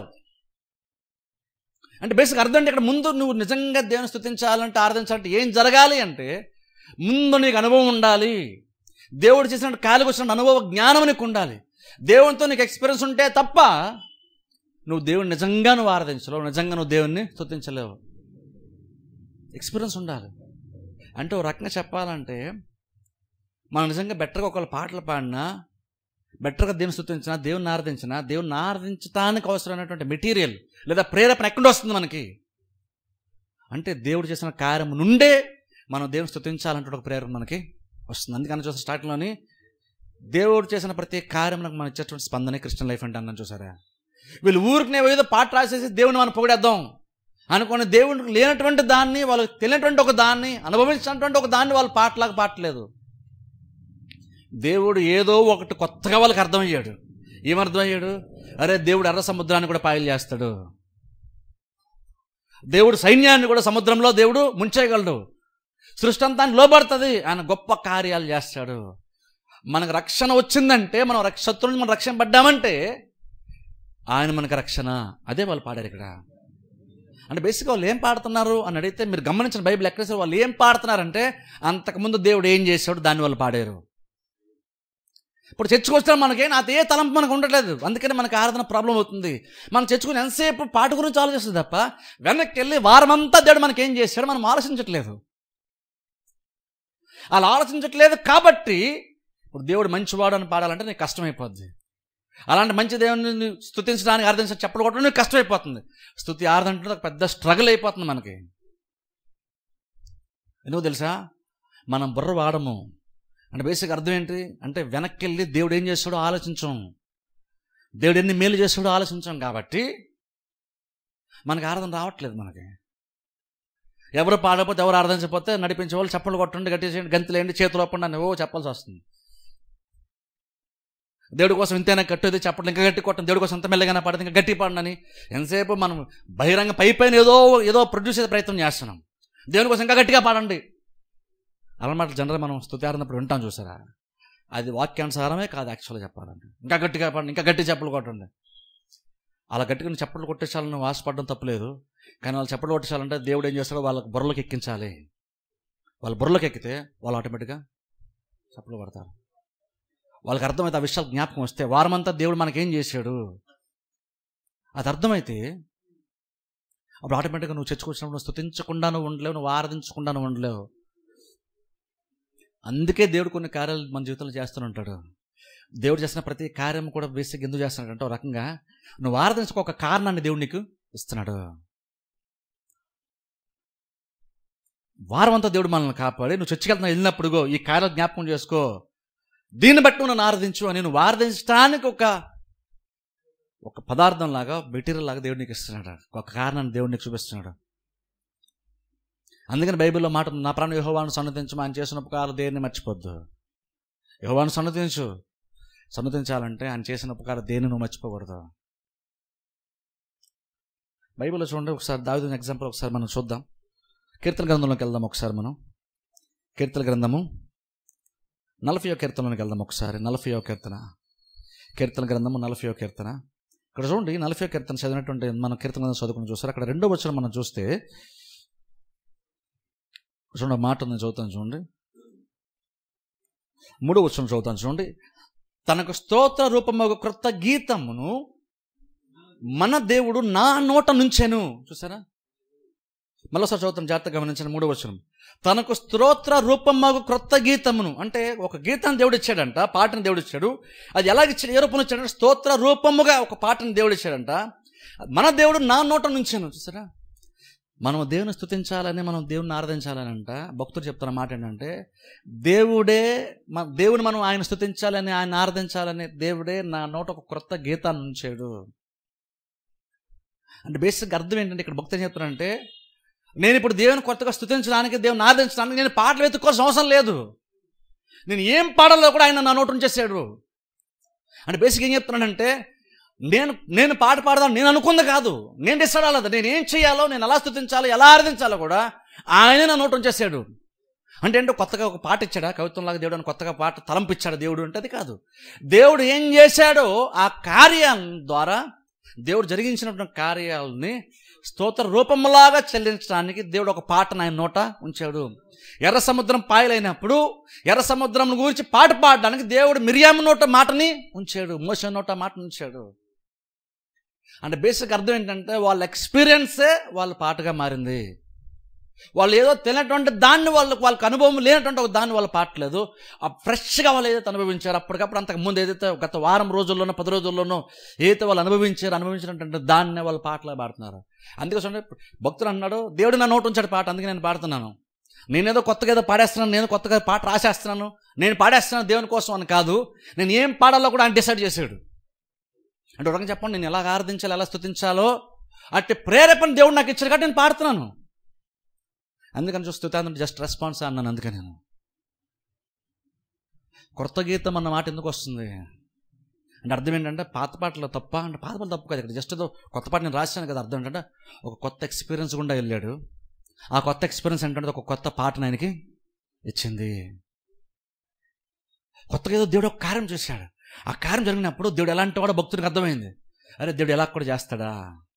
అంటే బేసిక్ అర్థం అంటే ఇక్కడ ముందు నువ్వు నిజంగా దేవుని స్థుతించాలంటే ఆరాధించాలంటే ఏం జరగాలి అంటే ముందు నీకు అనుభవం ఉండాలి దేవుడు చేసినట్టు కాలికి వచ్చిన అనుభవ జ్ఞానం నీకు ఉండాలి దేవునితో నీకు ఎక్స్పీరియన్స్ ఉంటే తప్ప నువ్వు దేవుని నిజంగా నువ్వు ఆరాధించలేవు నిజంగా నువ్వు దేవుణ్ణి స్తుతించలేవు ఎక్స్పీరియన్స్ ఉండాలి అంటే ఒక రకంగా చెప్పాలంటే మనం నిజంగా బెటర్గా ఒకళ్ళ పాటలు పాడినా బెటర్గా దేవుని స్థుతించినా దేవుని ఆరాధించినా దేవుని ఆరాధించడానికి అవసరమైనటువంటి మెటీరియల్ లేదా ప్రేరేపణ ఎక్కడ వస్తుంది మనకి అంటే దేవుడు చేసిన కార్యం నుండే మనం దేవుని స్థుతించాలంటే ఒక ప్రేరణ మనకి వస్తుంది అందుకని చూసిన స్టార్టింగ్లోని దేవుడు చేసిన ప్రతి కార్యములకు మనం ఇచ్చేటువంటి స్పందనే క్రిస్టియన్ లైఫ్ అంటే అన్నాను చూసారా వీళ్ళు ఊరికి ఏదో పాట రాసేసి దేవుని మనం పొగిడేద్దాం అనుకుని దేవుడికి లేనటువంటి దాన్ని వాళ్ళకి తెలియనటువంటి ఒక దాన్ని అనుభవించినటువంటి ఒక దాన్ని వాళ్ళు పాటలాగా పాటలేదు దేవుడు ఏదో ఒకటి కొత్తగా వాళ్ళకి అర్థమయ్యాడు ఏమర్థమయ్యాడు అరే దేవుడు ఎర్ర సముద్రాన్ని కూడా పాయలు చేస్తాడు దేవుడు సైన్యాన్ని కూడా సముద్రంలో దేవుడు ముంచేయగలడు సృష్టి అంతా ఆయనకు లోబడుతుంది ఆయన గొప్ప కార్యాలు చేస్తాడు మనకు రక్షణ వచ్చిందంటే మనం రక్ష శత్రువు నుంచి మనం రక్షణ పడ్డామంటే ఆయన మనకు రక్షణ అదే వాళ్ళు పాడారు ఇక్కడ అంటే బేసిక్గా వాళ్ళు ఏం పాడుతున్నారు అని అడిగితే మీరు గమనించిన బైబిల్ ఎక్కడ వాళ్ళు ఏం పాడుతున్నారంటే అంతకుముందు దేవుడు ఏం చేశాడు దాన్ని వాళ్ళు పాడారు ఇప్పుడు చర్చకొచ్చినా మనకి నాతో ఏ తలంపు మనకు ఉండట్లేదు అందుకని మనకు ఆరాధన ప్రాబ్లం అవుతుంది మనం చర్చకుని ఎంతసేపు పాట గురించి ఆలోచిస్తుంది తప్ప వెనక్కి వెళ్ళి వారమంతా దేవుడు మనకి ఏం చేశాడు మనం ఆలోచించట్లేదు అలా ఆలోచించట్లేదు కాబట్టి ఇప్పుడు దేవుడు మంచివాడు అని పాడాలంటే నీకు కష్టమైపోద్ది అలాంటి మంచి దేవుని స్థుతించడానికి ఆరాధించడం చెప్పలు కొట్టడం నీకు కష్టమైపోతుంది స్థుతి ఆరాధన అంటే ఒక పెద్ద స్ట్రగుల్ అయిపోతుంది మనకి ఎందుకు తెలుసా మనం బుర్ర వాడము అంటే బేసిక్ అర్థం ఏంటి అంటే వెనక్కి వెళ్ళి దేవుడు ఏం చేస్తాడో ఆలోచించం దేవుడు ఎన్ని మేలు చేస్తాడో ఆలోచించాం కాబట్టి మనకి ఆరాధన రావట్లేదు మనకి ఎవరు పాడకపోతే ఎవరు ఆరాధించకపోతే నడిపించే వాళ్ళు చప్పలు కొట్టండి గట్టి చేయండి గంతులేండి చేతులు ఒప్పండి అని ఓ చెప్పాల్సి వస్తుంది దేవుడి కోసం ఇంతైనా కట్టేది చెప్పండి ఇంకా గట్టి కొట్టండి దేవుడి కోసం ఇంత మెల్లగానే పాడదు ఇంకా గట్టి పాడనని ఎంతసేపు మనం బహిరంగ పై పైన ఏదో ఏదో ప్రొడ్యూస్ చేసే ప్రయత్నం చేస్తున్నాం దేవుని కోసం ఇంకా గట్టిగా పాడండి అలమాట జనరల్ మనం స్థుతి ఆడినప్పుడు వింటాం చూసారా అది వాక్యానుసారమే కాదు యాక్చువల్గా చెప్పాలంటే ఇంకా గట్టిగా పాడండి ఇంకా గట్టి చెప్పులు కొట్టండి అలా గట్టిగా నువ్వు చప్పట్లు కొట్టేసాలని నువ్వు ఆశపడడం తప్పలేదు కానీ వాళ్ళు చప్పట్లు కొట్టేసాలంటే దేవుడు ఏం చేస్తాడో వాళ్ళకి బుర్రలోకి ఎక్కించాలి వాళ్ళ బుర్రలోకి ఎక్కితే వాళ్ళు ఆటోమేటిక్గా చప్పట్లు కొడతారు వాళ్ళకి అర్థమైతే ఆ విషయాలు జ్ఞాపకం వస్తే వారమంతా దేవుడు మనకేం చేశాడు అది అర్థమైతే అప్పుడు ఆటోమేటిక్గా నువ్వు చర్చకొచ్చినప్పుడు నువ్వు స్థుతించకుండా నువ్వు ఉండలేవు నువ్వు ఆరాధించకుండా నువ్వు ఉండలేవు అందుకే దేవుడు కొన్ని కార్యాలు మన జీవితంలో చేస్తూనే దేవుడు చేసిన ప్రతి కార్యం కూడా బేసిక్ ఎందుకు చేస్తున్నాడు అంటే ఒక రకంగా నువ్వు ఆరాధించుకో ఒక కారణాన్ని దేవుడు నీకు ఇస్తున్నాడు వారం అంతా దేవుడు మనల్ని కాపాడి నువ్వు చర్చికెళ్తున్నా వెళ్ళినప్పుడుగో ఈ కార్యాలు జ్ఞాపకం చేసుకో దీన్ని బట్టి నువ్వు నన్ను ఆరాధించు అని నువ్వు ఆరాధించడానికి ఒక ఒక పదార్థం లాగా మెటీరియల్ లాగా దేవుడు నీకు ఇస్తున్నాడు ఒక కారణాన్ని దేవుడు నీకు చూపిస్తున్నాడు అందుకని బైబిల్లో మాట ఉంది, నా ప్రాణం యహోవాను సన్నతించు ఆయన చేసిన ఉపకారాలు దేన్ని మర్చిపోద్దు యహోవాను సన్నతించు సన్నతించాలంటే ఆయన చేసిన ఉపకారం దేన్ని నువ్వు మర్చిపోకూడదు బైబిల్లో చూడండి ఒకసారి దావిదిన ఎగ్జాంపుల్ ఒకసారి మనం చూద్దాం కీర్తన గ్రంథంలోకి వెళ్దాం ఒకసారి మనం కీర్తన గ్రంథము నలభయో కీర్తనలోకి వెళ్దాం ఒకసారి నలభయో కీర్తన కీర్తన గ్రంథము నలభయో కీర్తన ఇక్కడ చూడండి నలభయో కీర్తన చదివినటువంటి మనం కీర్తన గ్రంథం చదువుకుని చూస్తారు అక్కడ రెండో వచ్చిన మనం చూస్తే చూడండి ఆ మాట ఉంది చదువుతాను చూడండి మూడో వచ్చిన చదువుతాను చూడండి తనకు స్తోత్ర రూపము క్రొత్త గీతమును మన దేవుడు నా నోట నుంచెను చూసారా మళ్ళీసారి చదువుతాను జాగ్రత్తగా గమనించిన మూడో వచనం తనకు స్తోత్ర రూపమగు క్రొత్త గీతమును అంటే ఒక గీతాన్ని దేవుడు ఇచ్చాడంట పాటను దేవుడు ఇచ్చాడు అది ఎలాగ ఇచ్చాడు ఏ రూపంలో ఇచ్చాడంటే స్తోత్ర రూపముగా ఒక పాటను దేవుడు ఇచ్చాడంట మన దేవుడు నా నోట నుంచాను చూసారా మనం దేవుని స్థుతించాలని మనం దేవుని ఆరాధించాలని అంట భక్తుడు చెప్తున్న మాట ఏంటంటే దేవుడే మన దేవుని మనం ఆయన స్థుతించాలని ఆయన ఆరాధించాలని దేవుడే నా నోట ఒక క్రొత్త గీతాన్ని ఉంచాడు అంటే బేసిక్ అర్థం ఏంటంటే ఇక్కడ భక్తులు చెప్తున్నారంటే నేను ఇప్పుడు దేవుని కొత్తగా స్థుతించడానికి దేవుని ఆరాధించడానికి నేను పాటలు వెతుక్కోవాల్సిన అవసరం లేదు నేను ఏం పాడాలో కూడా ఆయన నా నోటు ఉంచేసాడు అంటే బేసిక్ ఏం చెప్తున్నానంటే నేను నేను పాట పాడదాం నేను అనుకుంది కాదు నేను డిసైడ్ అవ్వలేదు నేను ఏం చేయాలో నేను ఎలా స్థుతించాలో ఎలా ఆరాధించాలో కూడా ఆయనే నా నోటు ఉంచేసాడు అంటే ఏంటో కొత్తగా ఒక పాట ఇచ్చాడా కవిత్వంలాగా దేవుడు అని కొత్తగా పాట తలంపు ఇచ్చాడు దేవుడు అంటే అది కాదు దేవుడు ఏం చేశాడో ఆ కార్యం ద్వారా దేవుడు జరిగించినటువంటి కార్యాలని స్తోత్ర రూపంలాగా చెల్లించడానికి దేవుడు ఒక పాటను ఆయన నోట ఉంచాడు ఎర్ర సముద్రం పాయలైనప్పుడు ఎర్ర సముద్రం గురించి పాట పాడడానికి దేవుడు మిరియాము నోట మాటని ఉంచాడు మోస నోట మాటను ఉంచాడు అంటే బేసిక్ అర్థం ఏంటంటే వాళ్ళ ఎక్స్పీరియన్సే వాళ్ళ పాటగా మారింది వాళ్ళు ఏదో తినటువంటి దాన్ని వాళ్ళకి వాళ్ళకి అనుభవం లేనటువంటి ఒక దాన్ని వాళ్ళు పాటలేదు ఆ ఫ్రెష్గా వాళ్ళు ఏదైతే అనుభవించారో అప్పటికప్పుడు అంతకు ముందు ఏదైతే గత వారం రోజుల్లోనో పది రోజుల్లోనో ఏదైతే వాళ్ళు అనుభవించారో అనుభవించినటువంటి దాన్నే వాళ్ళు పాటలా పాడుతున్నారు అందుకోసం భక్తులు అన్నాడు దేవుడు నా నోటు ఉంచాడు పాట అందుకే నేను పాడుతున్నాను నేనేదో కొత్తగా ఏదో పాడేస్తున్నాను నేను కొత్తగా పాట రాసేస్తున్నాను నేను పాడేస్తున్నాను దేవుని కోసం అని కాదు నేను ఏం పాడాలో కూడా ఆయన డిసైడ్ చేశాడు అంటే ఒక రకంగా చెప్పండి నేను ఎలా ఆరాధించాలో ఎలా స్తుతించాలో అట్టి ప్రేరేపణ దేవుడు నాకు ఇచ్చాడు కాబట్టి నేను పాడుతున్నాను అందుకని చూస్తే స్తుతాంతం జస్ట్ రెస్పాన్స్ అన్నాను అందుకని నేను కొత్త గీతం అన్న మాట ఎందుకు వస్తుంది అంటే అర్థం ఏంటంటే పాత పాటలు తప్ప అంటే పాత పాటలు తప్పు కాదు ఇక్కడ జస్ట్ ఏదో కొత్త పాట నేను రాశాను కదా అర్థం ఏంటంటే ఒక కొత్త ఎక్స్పీరియన్స్ గుండా వెళ్ళాడు ఆ కొత్త ఎక్స్పీరియన్స్ ఏంటంటే ఒక కొత్త పాటను ఆయనకి ఇచ్చింది కొత్తగా ఏదో దేవుడు ఒక కార్యం చేశాడు ఆ కార్యం జరిగినప్పుడు దేవుడు ఎలాంటి వాడో భక్తునికి అర్థమైంది అరే దేవుడు ఎలా కూడా చేస్తాడా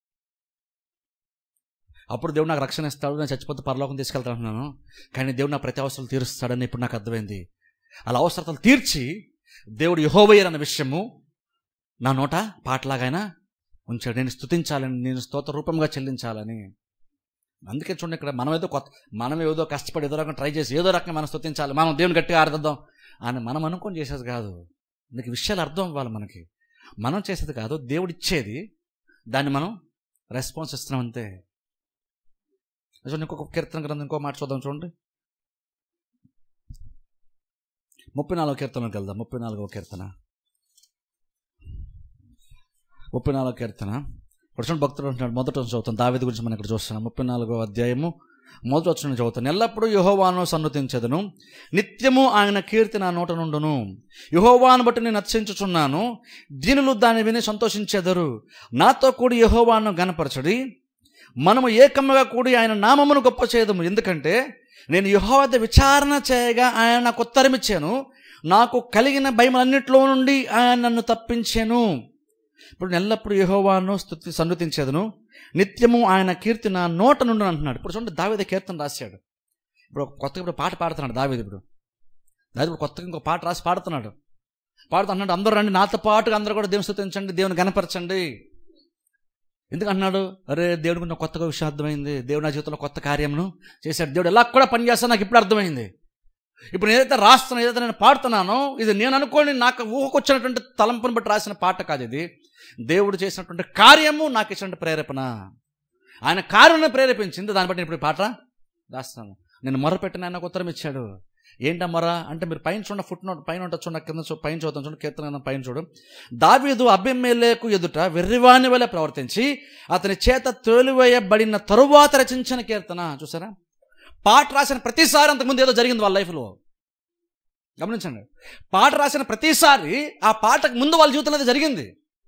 అప్పుడు దేవుడు నాకు రక్షణ ఇస్తాడు నేను చచ్చిపోతే పరలోకం తీసుకెళ్తా అంటున్నాను కానీ దేవుడు నా ప్రతి అవసరాలు తీరుస్తాడని ఇప్పుడు నాకు అర్థమైంది అలా అవసరాలు తీర్చి దేవుడు యహోవయ్యర్ అన్న విషయము నా నోట పాటలాగైనా ఉంచాడు నేను స్తుతించాలని నేను స్తోత్ర రూపంగా చెల్లించాలని అందుకే చూడండి ఇక్కడ మనం ఏదో కొత్త మనం ఏదో కష్టపడి ఏదో రకంగా ట్రై చేసి ఏదో రకంగా మనం స్తుతించాలి మనం దేవుని గట్టిగా ఆరాధిద్దాం అని మనం అనుకొని చేసేది కాదు నీకు విషయాలు అర్థం అవ్వాలి మనకి మనం చేసేది కాదు దేవుడు ఇచ్చేది దాన్ని మనం రెస్పాన్స్ ఇస్తున్నాం అంతే చూడండి ఇంకొక కీర్తన గ్రంథం ఇంకో మాట చూద్దాం చూడండి ముప్పై నాలుగో కీర్తనకి వెళ్దాం ముప్పై నాలుగో కీర్తన ముప్పై నాలుగో కీర్తన ఇప్పుడు చూడండి భక్తుడు అంటున్నాడు మొదట నుంచి చదువుతాం దావేది గురించి మనం ఇక్కడ చూస్తున్నాం ముప్పై నాలుగో అధ్యాయము మొదటి వచ్చిన చదువుతాను ఎల్లప్పుడూ యహోవాను సన్నుతించదును నిత్యము ఆయన కీర్తి నా నోట నుండును యహోవాను బట్టి నేను నచ్చించుచున్నాను దీనులు దాన్ని విని సంతోషించెదరు నాతో కూడి యహోవాను గనపరచడి మనము ఏకముగా కూడి ఆయన నామమును గొప్ప చేయదము ఎందుకంటే నేను యహోవద్ద విచారణ చేయగా ఆయన నాకు ఉత్తరమిచ్చాను నాకు కలిగిన భయములన్నిటిలో నుండి ఆయన నన్ను తప్పించాను ఇప్పుడు ఎల్లప్పుడు యహోవాను స్థుతి సన్నుతించేదను నిత్యము ఆయన కీర్తి నా నోట నుండి అంటున్నాడు ఇప్పుడు చూడండి దావేద కీర్తన రాశాడు ఇప్పుడు ఒక కొత్తగా ఇప్పుడు పాట పాడుతున్నాడు దావేది ఇప్పుడు దావేది ఇప్పుడు కొత్తగా ఇంకో పాట రాసి పాడుతున్నాడు పాడుతూ అన్నాడు అందరూ రండి నాతో పాటుగా అందరూ కూడా దేవుని స్థుతించండి దేవుని గనపరచండి ఎందుకు అన్నాడు అరే దేవుడికి నాకు కొత్తగా విషయం అర్థమైంది దేవుడు నా జీవితంలో కొత్త కార్యమును చేశాడు దేవుడు ఎలా కూడా పనిచేస్తా నాకు ఇప్పుడు అర్థమైంది ఇప్పుడు ఏదైతే రాస్తున్నా ఏదైతే నేను పాడుతున్నానో ఇది నేను అనుకోని నాకు ఊహకొచ్చినటువంటి తలంపుని బట్టి రాసిన పాట కాదు ఇది దేవుడు చేసినటువంటి కార్యము నాకు ఇచ్చినటువంటి ప్రేరేపణ ఆయన కార్యం ప్రేరేపించింది దాన్ని బట్టి నేను ఇప్పుడు ఈ పాట రాస్తాను నేను మొరపెట్టిన ఆయనకు ఉత్తరం ఇచ్చాడు ఏంటా మొర అంటే మీరు పైన చూడండి ఫుట్ నోట్ పైన ఉంటుంది చూడండి కింద చూ- పైన చూద్దాం చూడండి కీర్తన గ్రంథం పైన చూడు దావీదు అభిమేలేకు ఎదుట వెర్రివాని వలె ప్రవర్తించి అతని చేత తోలివేయబడిన తరువాత రచించిన కీర్తన చూసారా పాట రాసిన ప్రతిసారి అంతకుముందు ఏదో జరిగింది వాళ్ళ లైఫ్లో గమనించండి పాట రాసిన ప్రతిసారి ఆ పాటకు ముందు వాళ్ళ జీవితంలో అది జరిగింది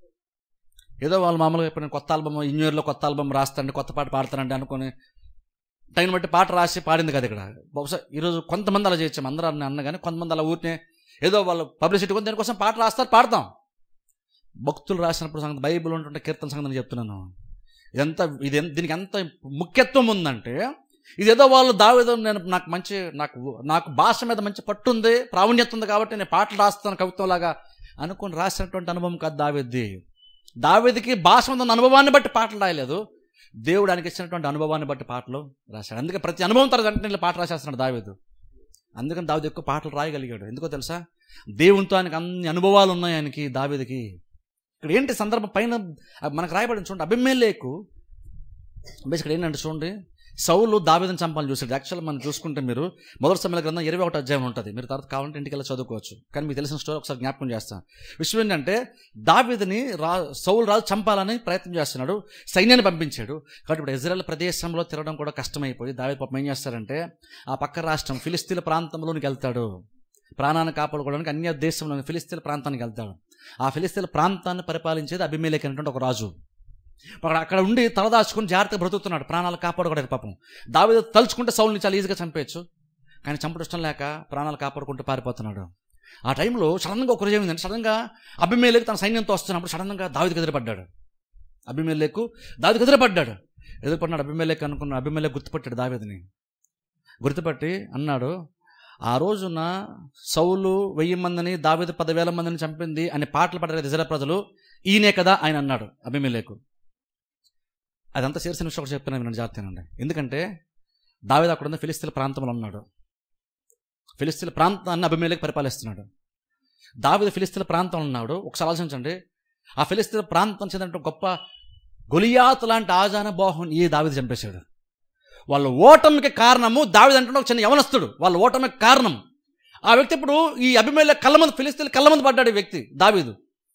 ఏదో వాళ్ళు మామూలుగా ఇప్పుడు నేను కొత్త ఆల్బమ్ ఈ న్యూ ఇయర్లో కొత్త ఆల్బమ్ రాస్తానండి కొత్త పాట పాడతానండి అనుకుని టైం బట్టి పాట రాసి పాడింది కదా ఇక్కడ బహుశా ఈరోజు కొంతమంది అలా చేయొచ్చు అందరూ అన్న అన్న కానీ కొంతమంది అలా ఊరినే ఏదో వాళ్ళు పబ్లిసిటీ కొంత దానికోసం పాట రాస్తారు పాడతాం భక్తులు రాసినప్పుడు సంగతి బైబిల్ ఉంటుంటే కీర్తన సంగతి నేను చెప్తున్నాను ఇదంతా ఇది ఎంత- దీనికి ఎంత ముఖ్యత్వం ఉందంటే ఇదేదో వాళ్ళు దావేదో నేను నాకు మంచి నాకు నాకు భాష మీద మంచి పట్టు ఉంది ప్రావీణ్యత ఉంది కాబట్టి నేను పాటలు రాస్తాను కవిత్వంలాగా అనుకుని రాసినటువంటి అనుభవం కాదు దావేది దావేదికి భాష మీద ఉన్న అనుభవాన్ని బట్టి పాటలు రాయలేదు దేవుడు ఆయనకి ఇచ్చినటువంటి అనుభవాన్ని బట్టి పాటలు రాశాడు అందుకే ప్రతి అనుభవం తర్వాత వెంటనే పాట రాసేస్తున్నాడు దావేదు అందుకని దావేది ఎక్కువ పాటలు రాయగలిగాడు ఎందుకో తెలుసా దేవునితో ఆయనకి అన్ని అనుభవాలు ఉన్నాయి ఆయనకి దావేదికి ఇక్కడ ఏంటి సందర్భం పైన మనకు రాయబడింది చూడండి అభిమేలేకు బేస్ ఇక్కడ ఏంటంటే చూడండి సౌలు దావేదని చంపాలని చూసాడు యాక్చువల్ మనం చూసుకుంటే మీరు మొదటి సమయాల గ్రంథం ఇరవై ఒకటి అధ్యాయం ఉంటుంది మీరు తర్వాత కావాలంటే ఇంటికి వెళ్ళి చదువుకోవచ్చు కానీ మీకు తెలిసిన స్టోరీ ఒకసారి జ్ఞాపకం చేస్తాను విషయం ఏంటంటే దావీదని రా సౌలు రాజు చంపాలని ప్రయత్నం చేస్తున్నాడు సైన్యాన్ని పంపించాడు కాబట్టి ఇప్పుడు ఇజ్రాయెల్ ప్రదేశంలో తిరగడం కూడా కష్టమైపోయి దావీ పాపం ఏం చేస్తారంటే ఆ పక్క రాష్ట్రం ఫిలిస్తీన్ల ప్రాంతంలోనికి వెళ్తాడు ప్రాణాన్ని కాపాడుకోవడానికి అన్య దేశంలోని ఫిలిస్తీన్ల ప్రాంతానికి వెళ్తాడు ఆ ఫిలిస్తీన్ల ప్రాంతాన్ని పరిపాలించేది అభిమేలేక్ అనేటువంటి ఒక రాజు అక్కడ అక్కడ ఉండి తలదాచుకుని జాగ్రత్తగా బ్రతుకుతున్నాడు ప్రాణాలు కాపాడుకోవడానికి పాపం దావీదు తలుచుకుంటే సౌల్ని చాలా ఈజీగా చంపేయచ్చు కానీ చంపడం ఇష్టం లేక ప్రాణాలు కాపాడుకుంటూ పారిపోతున్నాడు ఆ టైంలో సడన్గా ఒక రోజు ఏమైందంటే సడన్గా అభిమేలేకి తన సైన్యంతో వస్తున్నప్పుడు సడన్గా దావీదికి ఎదురుపడ్డాడు అభిమేలేకు దావిదికి ఎదురుపడ్డాడు ఎదురుపడినాడు అభిమేలేకు అనుకున్న అభిమేలేకు గుర్తుపట్టాడు దావేదిని గుర్తుపట్టి అన్నాడు ఆ రోజున సౌలు వెయ్యి మందిని దావేది పదివేల మందిని చంపింది అని పాటలు పడ్డారు ఇజ్రాయెల్ ప్రజలు ఈయనే కదా ఆయన అన్నాడు అభిమేలేకు అదంతా చేసిన విషయం ఒకటి చెప్తున్నాను నేను జాగ్రత్తనండి ఎందుకంటే దావేది అక్కడ ఉన్న ఫిలిస్తీన్ల ప్రాంతంలో ఉన్నాడు ఫిలిస్తీన్ల ప్రాంతాన్ని అభిమేలేకు పరిపాలిస్తున్నాడు దావేది ఫిలిస్తీన్ల ప్రాంతంలో ఉన్నాడు ఒకసారి ఆలోచించండి ఆ ఫిలిస్తీన్ ప్రాంతం చెందిన గొప్ప గొలియాత్ లాంటి ఆజాన బాహుని ఈ దావిది చంపేశాడు వాళ్ళ ఓటమికి కారణము దావిది అంటే ఒక చిన్న యవనస్తుడు వాళ్ళ ఓటమికి కారణం ఆ వ్యక్తి ఇప్పుడు ఈ అభిమేల కళ్ళ మంది ఫిలిస్తీన్ల కళ్ళ మంది పడ్డాడు ఈ వ్యక్తి దావీదు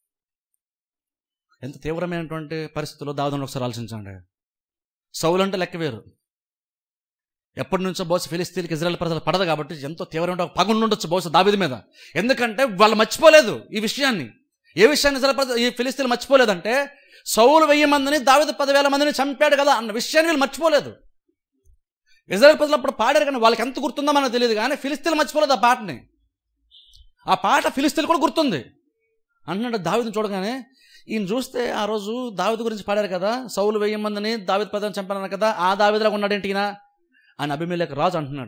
ఎంత తీవ్రమైనటువంటి పరిస్థితుల్లో దావిదని ఒకసారి ఆలోచించండి సౌలు అంటే లెక్క వేరు ఎప్పటి నుంచో బహుశా ఫిలిస్తీన్కి ఇజ్రాయెల్ ప్రజలు పడదు కాబట్టి ఎంతో తీవ్రమైన ఒక పగుండు ఉండొచ్చు బహుశా దావిది మీద ఎందుకంటే వాళ్ళు మర్చిపోలేదు ఈ విషయాన్ని ఏ విషయాన్ని ఇజ్రాయెల్ ప్రజలు ఈ ఫిలిస్తీన్లు మర్చిపోలేదంటే సౌలు వెయ్యి మందిని దావిది పదివేల మందిని చంపాడు కదా అన్న విషయాన్ని వీళ్ళు మర్చిపోలేదు ఇజ్రాయెల్ ప్రజలు అప్పుడు పాడారు కానీ వాళ్ళకి ఎంత గుర్తుందో మనకు తెలియదు కానీ ఫిలిస్తీన్లు మర్చిపోలేదు ఆ పాటని ఆ పాట ఫిలిస్తీన్లు కూడా గుర్తుంది అంటున్నాడు దావిదిని చూడగానే ఈయన చూస్తే ఆ రోజు దావిది గురించి పాడారు కదా సౌలు వెయ్యి మందిని దావిది పదవి చంపాను కదా ఆ దావిదిలాగా ఉన్నాడేంటి ఈయన అని అభిమేలేక రాజు అంటున్నాడు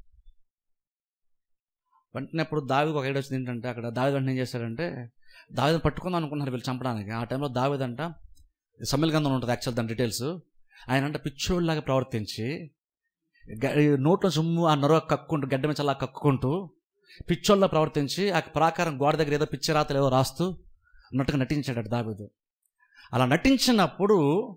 వెంటనే అప్పుడు దావికి ఒక ఐడియా వచ్చింది ఏంటంటే అక్కడ దావిది వెంటనే ఏం చేశాడంటే దావిదని పట్టుకుందాం అనుకున్నారు వీళ్ళు చంపడానికి ఆ టైంలో దావిదంట సమ్మిల్ గంధం ఉంటుంది యాక్చువల్ దాని డీటెయిల్స్ ఆయన అంటే పిచ్చోళ్ళలాగా ప్రవర్తించి గ- ఈ నోట్లో సొమ్ము ఆ నొర కక్కుంటూ గడ్డ మీద అలా కక్కుంటూ పిచ్చోళ్ళ ప్రవర్తించి ఆ ప్రాకారం గోడ దగ్గర ఏదో పిచ్చి రాతలు ఏదో రాస్తూ అన్నట్టుగా నటించాడు దావిదు అలా నటించినప్పుడు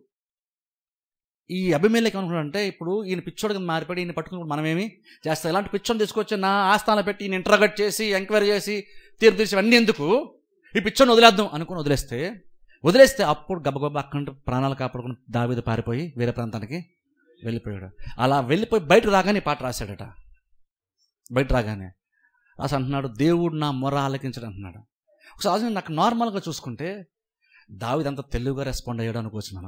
ఈ అభిమేలకి ఏమనుకున్నాడంటే ఇప్పుడు ఈయన పిచ్చోడు కింద మారిపడి ఈయన పట్టుకుని మనమేమి చేస్తాం ఇలాంటి పిచ్చోని తీసుకొచ్చి నా ఆస్థానం పెట్టి ఈయన ఇంటర్గట్ చేసి ఎంక్వైరీ చేసి తీర్పు తీర్చి అన్నీ ఎందుకు ఈ పిచ్చోని వదిలేద్దాం అనుకుని వదిలేస్తే వదిలేస్తే అప్పుడు గబగబా అక్కడ ప్రాణాలు కాపాడుకుని దావీదు పారిపోయి వేరే ప్రాంతానికి వెళ్ళిపోయాడు అలా వెళ్ళిపోయి బయటకు రాగానే ఈ పాట రాశాడట బయట రాగానే రాసి అంటున్నాడు దేవుడు నా మొర ఆలకించడు అంటున్నాడు ఒకసారి ఆలోచన నాకు నార్మల్గా చూసుకుంటే దావిది అంత తెలుగుగా రెస్పాండ్ అయ్యాడు అనుకోవచ్చు మనం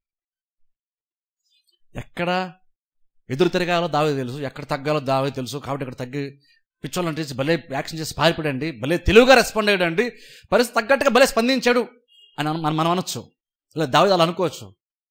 ఎక్కడ ఎదురు తిరగాలో దావే తెలుసు ఎక్కడ తగ్గాలో దావే తెలుసు కాబట్టి ఇక్కడ తగ్గి పిచ్చోళ్ళని తీసి భలే యాక్షన్ చేసి పారిపోయాడండి భలే తెలుగుగా రెస్పాండ్ అయ్యాడండి పరిస్థితి తగ్గట్టుగా భలే స్పందించాడు అని అన- మనం మనం అనొచ్చు లేదా దావేది అలా అనుకోవచ్చు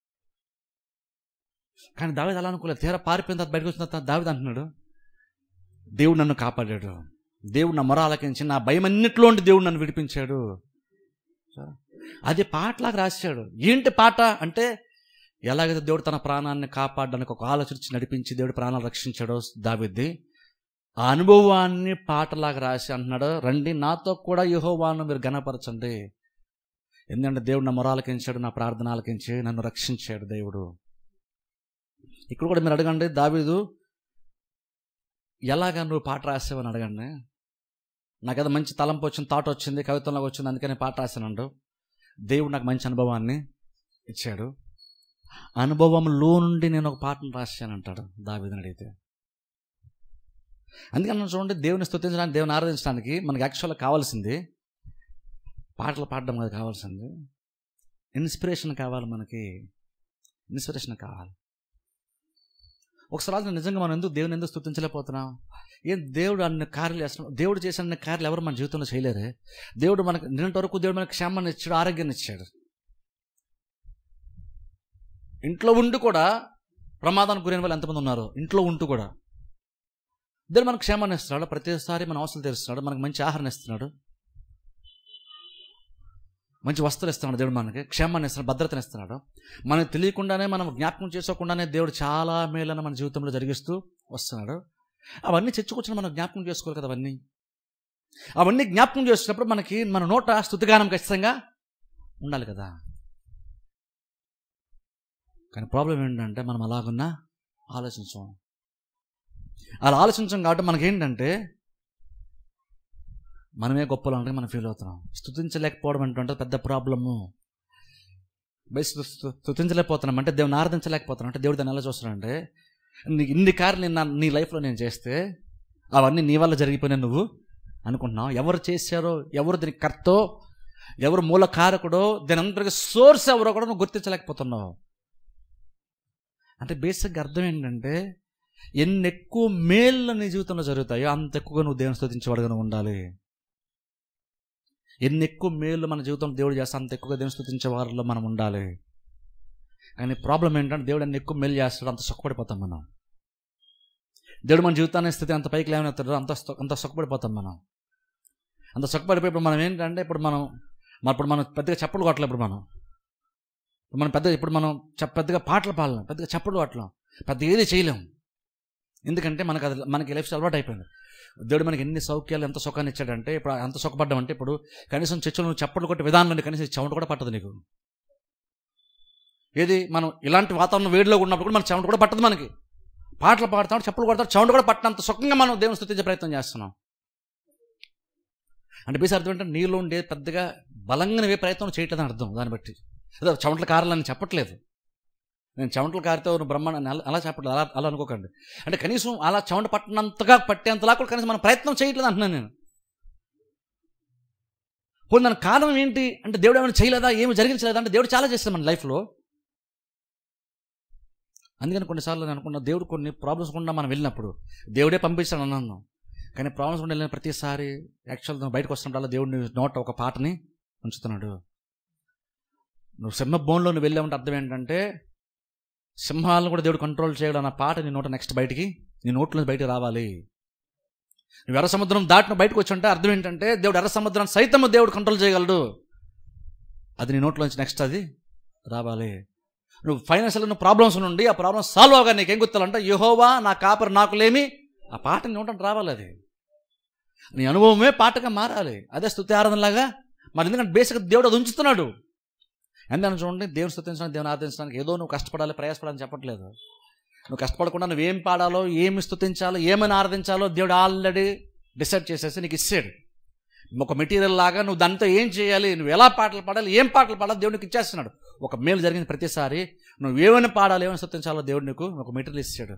కానీ దావేది అలా అనుకోలేదు తీరా పారిపోయిన తర్వాత బయటకు వచ్చిన తర్వాత దావేది అంటున్నాడు దేవుడు నన్ను కాపాడాడు దేవుడు నా మొర ఆలకించి నా భయం అన్నిట్లో ఉండి దేవుడు నన్ను విడిపించాడు అది పాటలాగా రాశాడు ఏంటి పాట అంటే ఎలాగైతే దేవుడు తన ప్రాణాన్ని కాపాడడానికి ఒక ఆలోచించి నడిపించి దేవుడు ప్రాణాలు రక్షించాడో దావిద్ది ఆ అనుభవాన్ని పాటలాగా రాసి అంటున్నాడు రండి నాతో కూడా యహోవాను మీరు గణపరచండి ఎందుకంటే దేవుడు నా మొరాలకించాడు నా ప్రార్థన ఆలకించి నన్ను రక్షించాడు దేవుడు ఇక్కడ కూడా మీరు అడగండి దావీదు ఎలాగ నువ్వు పాట రాసావని అడగండి నాకేదో మంచి తలంపు వచ్చింది థాట్ వచ్చింది కవిత్వంలోకి వచ్చింది అందుకని పాట రాశానండు దేవుడు నాకు మంచి అనుభవాన్ని ఇచ్చాడు అనుభవంలో నుండి నేను ఒక పాటను రాశానంటాడు దావీదుని అడిగితే అందుకని మనం చూడండి దేవుని స్తుతించడానికి దేవుని ఆరాధించడానికి మనకి యాక్చువల్గా కావాల్సింది పాటలు పాడడం కాదు కావాల్సింది ఇన్స్పిరేషన్ కావాలి మనకి ఇన్స్పిరేషన్ కావాలి ఒకసారి ఆలోచన నిజంగా మనం ఎందుకు దేవుని ఎందుకు స్తుతించలేకపోతున్నాం ఏం దేవుడు అన్ని కార్యాలు చేస్తున్నాం దేవుడు చేసిన అన్ని కార్యాలు ఎవరు మన జీవితంలో చేయలేరే దేవుడు మనకు నిన్నటి వరకు దేవుడు మనకు క్షేమాన్ని ఇచ్చాడు ఆరోగ్యాన్ని ఇచ్చాడు ఇంట్లో ఉండి కూడా ప్రమాదానికి గురైన వాళ్ళు ఎంతమంది ఉన్నారు ఇంట్లో ఉంటూ కూడా దేవుడు మనకు క్షేమాన్ని ఇస్తున్నాడు ప్రతిసారి మన అవసరం తెరుస్తున్నాడు మనకు మంచి ఆహారం ఇస్తున్నాడు మంచి వస్తువులు ఇస్తున్నాడు దేవుడు మనకి క్షేమాన్ని ఇస్తున్నాడు భద్రతని ఇస్తున్నాడు మనకు తెలియకుండానే మనం జ్ఞాపకం చేసుకోకుండానే దేవుడు చాలా మేలను మన జీవితంలో జరిగిస్తూ వస్తున్నాడు అవన్నీ చర్చకొచ్చిన మనం జ్ఞాపకం చేసుకోవాలి కదా అవన్నీ అవన్నీ జ్ఞాపకం చేస్తున్నప్పుడు మనకి మన నోట స్థుతిగానం ఖచ్చితంగా ఉండాలి కదా కానీ ప్రాబ్లం ఏంటంటే మనం అలాగున్నా ఆలోచించాం అలా ఆలోచించాం కాబట్టి మనకేంటంటే మనమే గొప్పలు అంటే మనం ఫీల్ అవుతున్నాం స్థుతించలేకపోవడం అంటే పెద్ద ప్రాబ్లము బై స్తు- స్తు- స్థుతించలేకపోతున్నాం అంటే దేవుని ఆరాధించలేకపోతున్నాం అంటే దేవుడు దాన్ని ఎలా చూస్తున్నాడంటే నీ- ఇన్ని కార్లు నేను నా- నీ లైఫ్లో నేను చేస్తే అవన్నీ నీ వల్ల జరిగిపోయినా నువ్వు అనుకుంటున్నావు ఎవరు చేశారో ఎవరు దీనికి కర్తో ఎవరు మూల కారకుడో దీని అందరికి సోర్స్ ఎవరో కూడా నువ్వు గుర్తించలేకపోతున్నావు అంటే బేసిక్గా అర్థం ఏంటంటే ఎన్ని ఎక్కువ మేళ్ళు నీ జీవితంలో జరుగుతాయో అంత ఎక్కువగా నువ్వు దేవుని స్థుతించేవాడుగా నువ్వు ఉండాలి ఎన్ని ఎక్కువ మేలు మన జీవితంలో దేవుడు చేస్తే అంత ఎక్కువగా దేవుని స్థుతించే వారిలో మనం ఉండాలి కానీ ప్రాబ్లం ఏంటంటే దేవుడు అన్ని ఎక్కువ మెల్లి చేస్తాడు అంత సుఖపడిపోతాం మనం దేవుడు మన జీవితాన్ని స్థితి అంత పైకి లేవనెత్తాడు అంత సు- అంత సుఖపడిపోతాం మనం అంత సుఖపడిపోయి ఇప్పుడు మనం ఏంటంటే ఇప్పుడు మనం మన ఇప్పుడు మనం పెద్దగా చప్పలు కొట్టలేం ఇప్పుడు మనం ఇప్పుడు మనం పెద్ద ఇప్పుడు మనం చెప్- పెద్దగా పాటలు పాడలేం పెద్దగా చప్పలు కొట్టలేం పెద్ద ఏది చేయలేం ఎందుకంటే మనకు అది మనకి లైఫ్ స్టైల్ అలవాటు అయిపోయింది దేవుడు మనకి ఎన్ని సౌఖ్యాలు ఎంత సుఖాన్ని ఇచ్చాడంటే ఇప్పుడు ఎంత సుఖపడ్డామంటే ఇప్పుడు కనీసం చర్చలు నువ్వు చప్పట్లు కొట్టే విధానంలో కనీసం చెమట కూడా పట్టదు నీకు ఏది మనం ఇలాంటి వాతావరణం వేడిలో ఉన్నప్పుడు కూడా మన చెమట కూడా పట్టదు మనకి పాటలు పాడతాం చెప్పులు కొడతాం చెమట కూడా పట్టినంత సుఖంగా మనం దేవుని స్థుతించే ప్రయత్నం చేస్తున్నాం అంటే బేసి అర్థం ఏంటంటే నీలో ఉండే పెద్దగా బలంగా నువ్వే ప్రయత్నం చేయట్లేదని అర్థం దాన్ని బట్టి అదే చెమటల కారాలని చెప్పట్లేదు నేను చెమటలు కారితే నువ్వు బ్రహ్మాండ అలా అలా చెప్పట్లేదు అలా అలా అనుకోకండి అంటే కనీసం అలా చెమట పట్టినంతగా పట్టేంతలా కూడా కనీసం మనం ప్రయత్నం చేయట్లేదు అంటున్నాను నేను పోనీ దానికి కారణం ఏంటి అంటే దేవుడు ఏమైనా చేయలేదా ఏమి జరిగించలేదా అంటే దేవుడు చాలా చేస్తాడు మన లైఫ్లో అందుకని కొన్నిసార్లు నేను అనుకున్నా దేవుడు కొన్ని ప్రాబ్లమ్స్ కూడా మనం వెళ్ళినప్పుడు దేవుడే పంపిస్తాడు అన్నాను కానీ ప్రాబ్లమ్స్ కూడా వెళ్ళిన ప్రతిసారి యాక్చువల్ బయటకు వస్తుంటాలో దేవుడు నీ నోట ఒక పాటని ఉంచుతున్నాడు నువ్వు సింహ బోన్లో నువ్వు వెళ్ళామంటే అర్థం ఏంటంటే సింహాలను కూడా దేవుడు కంట్రోల్ చేయడం అన్న పాట నీ నోట నెక్స్ట్ బయటికి నీ నోట్లో నుంచి బయటికి రావాలి నువ్వు ఎర్ర సముద్రం దాటిన బయటకు వచ్చి అంటే అర్థం ఏంటంటే దేవుడు ఎర్ర సముద్రాన్ని సైతం దేవుడు కంట్రోల్ చేయగలడు అది నీ నోట్లోంచి నెక్స్ట్ అది రావాలి నువ్వు ఫైనాన్షియల్ నువ్వు ప్రాబ్లమ్స్ నుండి ఆ ప్రాబ్లమ్స్ సాల్వ్ అవగా నీకేం గుర్తాలంటే యహోవా నా కాపరి నాకు లేమి ఆ పాట నీ నోటంటే రావాలి అది నీ అనుభవమే పాటగా మారాలి అదే స్థుతి ఆరాధనలాగా మరి ఎందుకంటే బేసిక్ దేవుడు అది ఉంచుతున్నాడు ఎందుకని చూడండి దేవుని స్థుతించడానికి దేవుని ఆరాధించడానికి ఏదో నువ్వు కష్టపడాలి ప్రయాసపడాలని చెప్పట్లేదు నువ్వు కష్టపడకుండా నువ్వు ఏం పాడాలో ఏమి స్థుతించాలో ఏమని ఆరాధించాలో దేవుడు ఆల్రెడీ డిసైడ్ చేసేసి నీకు ఇచ్చాడు ఒక మెటీరియల్ లాగా నువ్వు దాంతో ఏం చేయాలి నువ్వు ఎలా పాటలు పాడాలి ఏం పాటలు పాడాలి దేవుడికి ఇచ్చేస్తున్నాడు ఒక మేలు జరిగిన ప్రతిసారి నువ్వు ఏమైనా పాడాలి ఏమైనా స్థుతించాలో దేవుడు నీకు ఒక మెటీరియల్ ఇచ్చాడు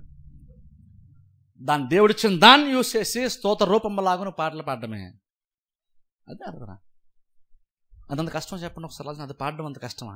దాన్ని దేవుడు ఇచ్చిన దాన్ని యూస్ చేసి స్తోత్ర రూపంలాగా నువ్వు పాటలు పాడడమే అదే అర్థం అదంత కష్టం చెప్పండి ఒకసారి అది పాడడం అంత కష్టమా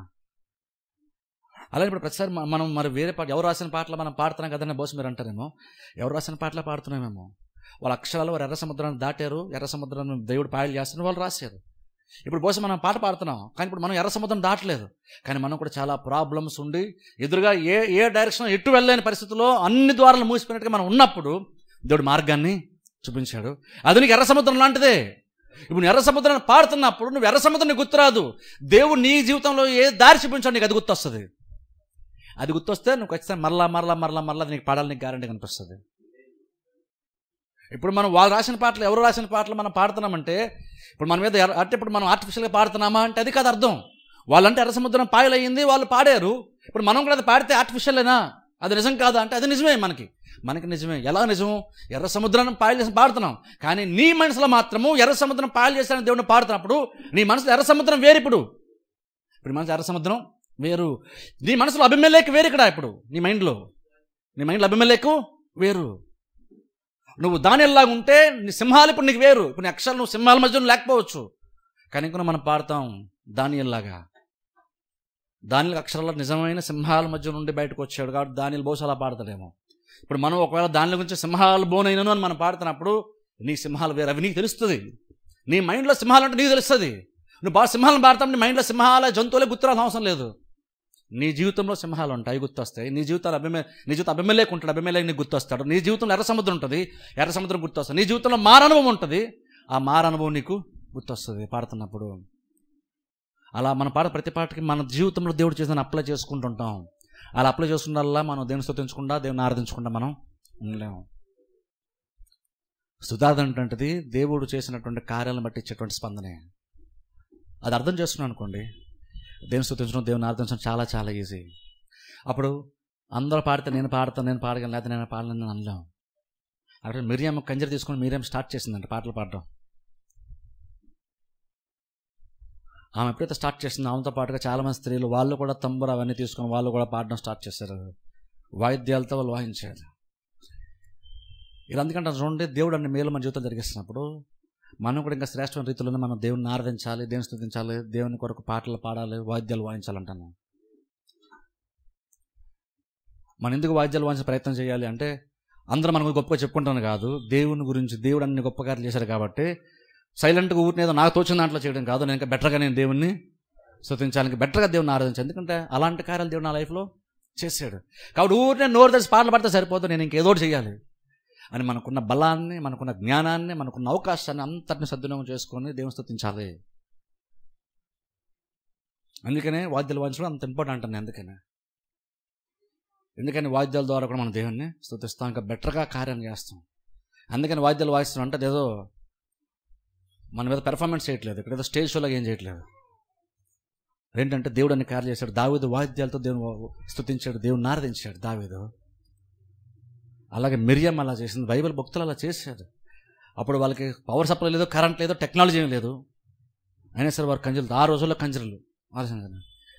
అలాగే ఇప్పుడు ప్రతిసారి మ- మనం మరి వేరే పాట ఎవరు రాసిన పాటలు మనం పాడుతున్నాం కదనే బహుశా మీరు అంటారేమో ఎవరు రాసిన పాటలే పాడుతున్నామేమో వాళ్ళ అక్షరాలు వారు ఎర్ర సముద్రాన్ని దాటారు ఎర్ర సముద్రాన్ని దేవుడు పాయలు చేస్తున్నారు వాళ్ళు రాశారు ఇప్పుడు బహుశా మనం పాట పాడుతున్నాం కానీ ఇప్పుడు మనం ఎర్ర సముద్రం దాటలేదు కానీ మనం కూడా చాలా ప్రాబ్లమ్స్ ఉండి ఎదురుగా ఏ ఏ డైరెక్షన్ ఎటు వెళ్ళలేని పరిస్థితుల్లో అన్ని ద్వారాలు మూసిపోయినట్టుగా మనం ఉన్నప్పుడు దేవుడు మార్గాన్ని చూపించాడు అది నీకు ఎర్ర సముద్రం లాంటిదే ఇప్పుడు నువ్వు ఎర్ర సముద్రాన్ని పాడుతున్నప్పుడు నువ్వు ఎర్ర సముద్రం నీకు గుర్తురాదు దేవుడు నీ జీవితంలో ఏ దారి చూపించాడు నీకు అది గుర్తొస్తుంది అది గుర్తొస్తే నువ్వు ఖచ్చితంగా మరలా మరలా మరలా మరలా నీకు పాడాలి నీకు గ్యారంటీ కనిపిస్తుంది ఇప్పుడు మనం వాళ్ళు రాసిన పాటలు ఎవరు రాసిన పాటలు మనం పాడుతున్నామంటే ఇప్పుడు మన మీద ఎర్ర- అంటే ఇప్పుడు మనం ఆర్టిఫిషియల్గా పాడుతున్నామా అంటే అది కాదు అర్థం వాళ్ళంటే ఎర్ర సముద్రం పాయలయ్యింది వాళ్ళు పాడారు ఇప్పుడు మనం కూడా అది పాడితే ఆర్టిఫిషియలేనా అది నిజం కాదా అంటే అది నిజమే మనకి మనకి నిజమే ఎలా నిజం ఎర్ర సముద్రాన్ని పాయలు చేసి పాడుతున్నాం కానీ నీ మనసులో మాత్రము ఎర్ర సముద్రం పాయలు చేస్తానని దేవుడిని పాడుతున్నప్పుడు నీ మనసులో ఎర్ర సముద్రం వేరు ఇప్పుడు ఇప్పుడు మనసు ఎర్ర సముద్రం వేరు నీ మనసులో అభిమేలేకు వేరు ఇక్కడ ఇప్పుడు నీ మైండ్లో నీ మైండ్లో అభిమేలేకు వేరు నువ్వు దానిలాగా ఉంటే నీ సింహాలు ఇప్పుడు నీకు వేరు ఇప్పుడు నీ అక్షరాలు నువ్వు సింహాల మధ్యలో లేకపోవచ్చు కానీ ఇంకా మనం పాడతాం దానియల్లాగా దానిల అక్షరాల్లో నిజమైన సింహాల మధ్య నుండి బయటకు వచ్చాడు కాబట్టి దానిలు బహుశా అలా పాడతాడేమో ఇప్పుడు మనం ఒకవేళ దానిల గురించి సింహాలు బోనైనను అని మనం పాడుతున్నప్పుడు నీ సింహాలు వేరు అవి నీకు తెలుస్తుంది నీ మైండ్లో సింహాలు అంటే నీకు తెలుస్తుంది నువ్వు బాగా సింహాలను పాడతాం నీ మైండ్లో సింహాల జంతువులే గుర్తురాల్సిన అవసరం లేదు నీ జీవితంలో సింహాలు ఉంటాయి గుర్తొస్తాయి నీ జీవితాలు అభిమే నీ జీవితం అభిమలేకు ఉంటాడు అభిమలేకు నీకు గుర్తొస్తాడు నీ జీవితంలో ఎర్ర సముద్రం ఉంటుంది ఎర్ర సముద్రం గుర్తొస్తుంది నీ జీవితంలో మారనుభవం ఉంటుంది ఆ మారనుభవం నీకు గుర్తొస్తుంది పాడుతున్నప్పుడు అలా మన పాట ప్రతి పాటకి మన జీవితంలో దేవుడు చేసిన అప్లై చేసుకుంటుంటాం అలా అప్లై చేసుకున్నల్లా మనం దేవుని స్తుతించకుండా దేవుని ఆరాధించకుండా మనం ఉండలేము సుధారణ అంటది దేవుడు చేసినటువంటి కార్యాలను బట్టి ఇచ్చేటువంటి స్పందనే అది అర్థం చేసుకున్నాను అనుకోండి దేవుని స్తుతించడం దేవుని ఆరాధించడం చాలా చాలా ఈజీ అప్పుడు అందరూ పాడితే నేను పాడతాను నేను పాడగలను లేకపోతే నేను పాడలేను నేను అనలేం అక్కడ మిరియం కంజర తీసుకొని మిరియం స్టార్ట్ చేసిందంట పాటలు పాడడం ఆమె ఎప్పుడైతే స్టార్ట్ చేసిందో ఆమెతో పాటుగా చాలా మంది స్త్రీలు వాళ్ళు కూడా తంబుర అవన్నీ తీసుకొని వాళ్ళు కూడా పాడడం స్టార్ట్ చేశారు వాయిద్యాలతో వాళ్ళు వాయించారు ఇలా అందుకంటే చూడండి దేవుడు అన్ని మేలు మన జీవితం జరిగిస్తున్నప్పుడు మనం కూడా ఇంకా శ్రేష్టమైన రీతిలోనే మనం దేవుని ఆరాధించాలి దేవుని స్థుతించాలి దేవుని కొరకు పాటలు పాడాలి వాయిద్యాలు వాయించాలంటాను మనం ఎందుకు వాయిద్యాలు వాయించే ప్రయత్నం చేయాలి అంటే అందరూ మనం గొప్పగా చెప్పుకుంటాను కాదు దేవుని గురించి దేవుడు అన్ని గొప్ప కార్యాలు చేశారు కాబట్టి సైలెంట్గా ఊరిని ఏదో నాకు తోచిన దాంట్లో చేయడం కాదు నేను ఇంకా బెటర్గా నేను దేవుణ్ణి స్తుతించాలని బెటర్గా దేవుని ఆరాధించాలి ఎందుకంటే అలాంటి కార్యాలు దేవుడు నా లైఫ్లో చేశాడు కాబట్టి ఊరినే నోరు తెచ్చి పాటలు పడితే సరిపోదు నేను ఇంకేదో ఒకటి చేయాలి అని మనకున్న బలాన్ని మనకున్న జ్ఞానాన్ని మనకున్న అవకాశాన్ని అంతటిని సద్వినియోగం చేసుకొని దేవుని స్తుతించాలి అందుకనే వాద్యాలు వాయించడం అంత ఇంపార్టెంట్ అండి అందుకనే ఎందుకని వాద్యాల ద్వారా కూడా మన దేవుణ్ణి స్తుతిస్తాం ఇంకా బెటర్గా కార్యం చేస్తాం అందుకని వాద్యాలు వాయిస్తున్నాం అంటే అదేదో మన మీద పెర్ఫార్మెన్స్ చేయట్లేదు ఇక్కడ ఏదో స్టేజ్ షోలాగా ఏం చేయట్లేదు ఏంటంటే దేవుడు అన్ని కార్యం చేశాడు దావీదు వాయిద్యాలతో దేవుని స్తుతించాడు దేవుని నారదించాడు దావీదు అలాగే మిరియం అలా చేసింది బైబిల్ భక్తులు అలా చేశారు అప్పుడు వాళ్ళకి పవర్ సప్లై లేదు కరెంట్ లేదు టెక్నాలజీ ఏం లేదు అయినా సరే వారు కంజులు ఆ రోజుల్లో కంజరులు ఆలోచన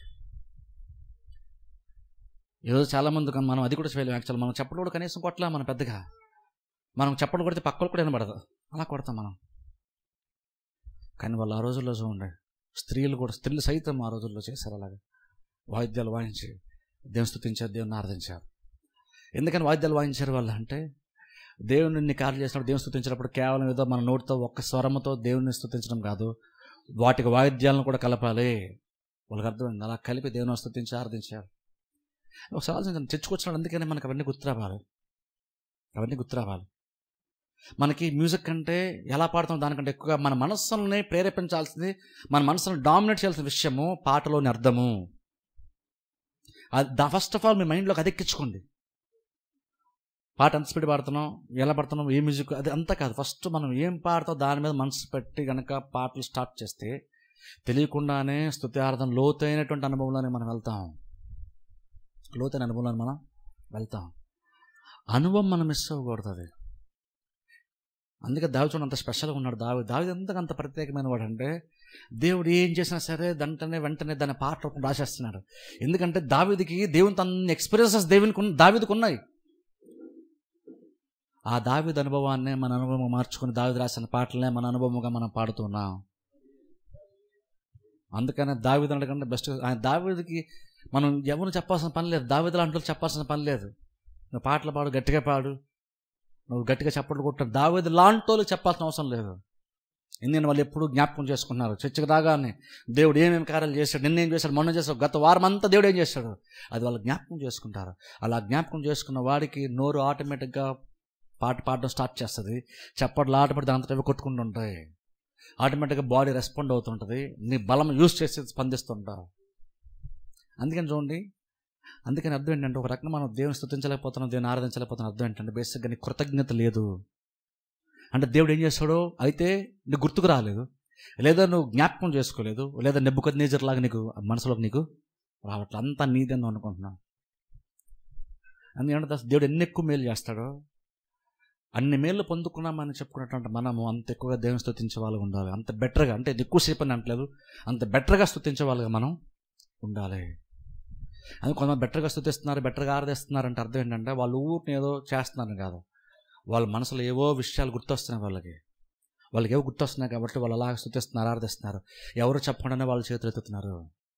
ఈరోజు చాలా మంది కం- మనం అది కూడా చేయలేము యాక్చువల్ మనం చెప్పడం కూడా కనీసం కొట్టలేం మనం పెద్దగా మనం చెప్పడం కొడితే పక్కలు కూడా వినబడదు అలా కొడతాం మనం కానీ వాళ్ళు ఆ రోజుల్లో చూడండి స్త్రీలు కూడా స్త్రీలు సైతం ఆ రోజుల్లో చేశారు అలాగే వాయిద్యాలు వాయించి దేవుని స్తుతించారు దేవుని ఆరాధించారు ఎందుకని వాయిద్యాలు వాయించారు వాళ్ళు అంటే దేవుని ఇన్ని కార్యాలు చేసినప్పుడు దేవుని స్తుతించినప్పుడు కేవలం ఏదో మన నోటితో ఒక్క స్వరముతో దేవుని స్తుతించడం కాదు వాటికి వాయిద్యాలను కూడా కలపాలి వాళ్ళకి అర్థమైంది అలా కలిపి దేవుని స్తుతించి ఆరాధించారు ఒకసారి ఆలోచించండి తెచ్చుకొచ్చినాడు అందుకని మనకు అవన్నీ గుర్తు రావాలి అవన్నీ గుర్తు రావాలి మనకి మ్యూజిక్ అంటే ఎలా పాడుతాం దానికంటే ఎక్కువగా మన మనస్సుల్ని ప్రేరేపించాల్సింది మన మనసును డామినేట్ చేయాల్సిన విషయము పాటలోని అర్థము అది ఫస్ట్ ఆఫ్ ఆల్ మీ మైండ్లోకి అదెక్కించుకోండి పాట ఎంత స్పీడ్ పాడుతున్నాం ఎలా పాడుతున్నాం ఏ మ్యూజిక్ అది అంతా కాదు ఫస్ట్ మనం ఏం పాడతాం దాని మీద మనసు పెట్టి గనక పాటలు స్టార్ట్ చేస్తే తెలియకుండానే స్తుత్యార్థం లోతైనటువంటి అనుభవంలోనే మనం వెళ్తాం లోతైన అనుభవంలో మనం వెళ్తాం అనుభవం మనం మిస్ అవ్వకూడదు అది అందుకే దావిచూడు అంత స్పెషల్గా ఉన్నాడు దావి దావి ఎందుకు అంత ప్రత్యేకమైన వాడు అంటే దేవుడు ఏం చేసినా సరే వెంటనే వెంటనే దాని పాట రూపంలో రాసేస్తున్నాడు ఎందుకంటే దావిదికి దేవుని తన ఎక్స్పీరియన్సెస్ దేవునికి ఉన్న- దావీదుకు ఉన్నాయి ఆ దావిద అనుభవాన్నే మన అనుభవం మార్చుకుని దావిది రాసిన పాటలనే మన అనుభవంగా మనం పాడుతున్నాం అందుకనే దావిద అనకంటే బెస్ట్ ఆయన దావిదికి మనం ఎవరు చెప్పాల్సిన పని లేదు దావిద లాంటి వాళ్ళు చెప్పాల్సిన పని లేదు నువ్వు పాటలు పాడు గట్టిగా పాడు నువ్వు గట్టిగా చప్పట్లు కొట్టు దావిద లాంటి వాళ్ళు చెప్పాల్సిన అవసరం లేదు ఎందుకంటే వాళ్ళు ఎప్పుడు జ్ఞాపకం చేసుకున్నారు చర్చకు రాగానే దేవుడు ఏమేమి కార్యాలు చేశాడు నిన్న ఏం చేశాడు మొన్న చేశాడు గత వారం అంతా దేవుడు ఏం చేశాడు అది వాళ్ళు జ్ఞాపకం చేసుకుంటారు అలా జ్ఞాపకం చేసుకున్న వాడికి నోరు ఆటోమేటిక్గా పాట పాడడం స్టార్ట్ చేస్తుంది చప్పట్లు ఆటోమేటిక్ దాంతో కొట్టుకుంటూ ఉంటాయి ఆటోమేటిక్గా బాడీ రెస్పాండ్ అవుతుంటుంది నీ బలం యూస్ చేసి స్పందిస్తుంటారు అందుకని చూడండి అందుకని అర్థం ఏంటంటే ఒక రకంగా మనం దేవుని స్థుతించలేకపోతున్నాం దేవుని ఆరాధించలేకపోతున్నాం అర్థం ఏంటంటే బేసిక్గా నీ కృతజ్ఞత లేదు అంటే దేవుడు ఏం చేస్తాడో అయితే నీకు గుర్తుకు రాలేదు లేదా నువ్వు జ్ఞాపకం చేసుకోలేదు లేదా నెబ్బుకొద్ది నేచర్ లాగా నీకు మనసులోకి నీకు రావట్లేదు అంతా నీదని నువ్వు అనుకుంటున్నావు అందుకంటే దేవుడు ఎన్ని ఎక్కువ మేలు చేస్తాడో అన్ని మేళ్ళు పొందుకున్నామని చెప్పుకున్నటువంటి మనము అంత ఎక్కువగా దేవుని స్థుతించే వాళ్ళగా ఉండాలి అంత బెటర్గా అంటే ఇది ఎక్కువసేపు అని అంటలేదు అంత బెటర్గా స్థుతించే వాళ్ళగా మనం ఉండాలి అది కొంతమంది బెటర్గా స్థుతిస్తున్నారు బెటర్గా ఆరాధిస్తున్నారు అంటే అర్థం ఏంటంటే వాళ్ళు ఊరిని ఏదో చేస్తున్నారు కాదు వాళ్ళ మనసులో ఏవో విషయాలు గుర్తొస్తున్నాయి వాళ్ళకి వాళ్ళకి ఏవో గుర్తొస్తున్నాయి కాబట్టి వాళ్ళు అలా స్థుతిస్తున్నారు ఆరాధిస్తున్నారు ఎవరు చెప్పకుండానే వాళ్ళు చేతులు ఎత్తుతున్నారు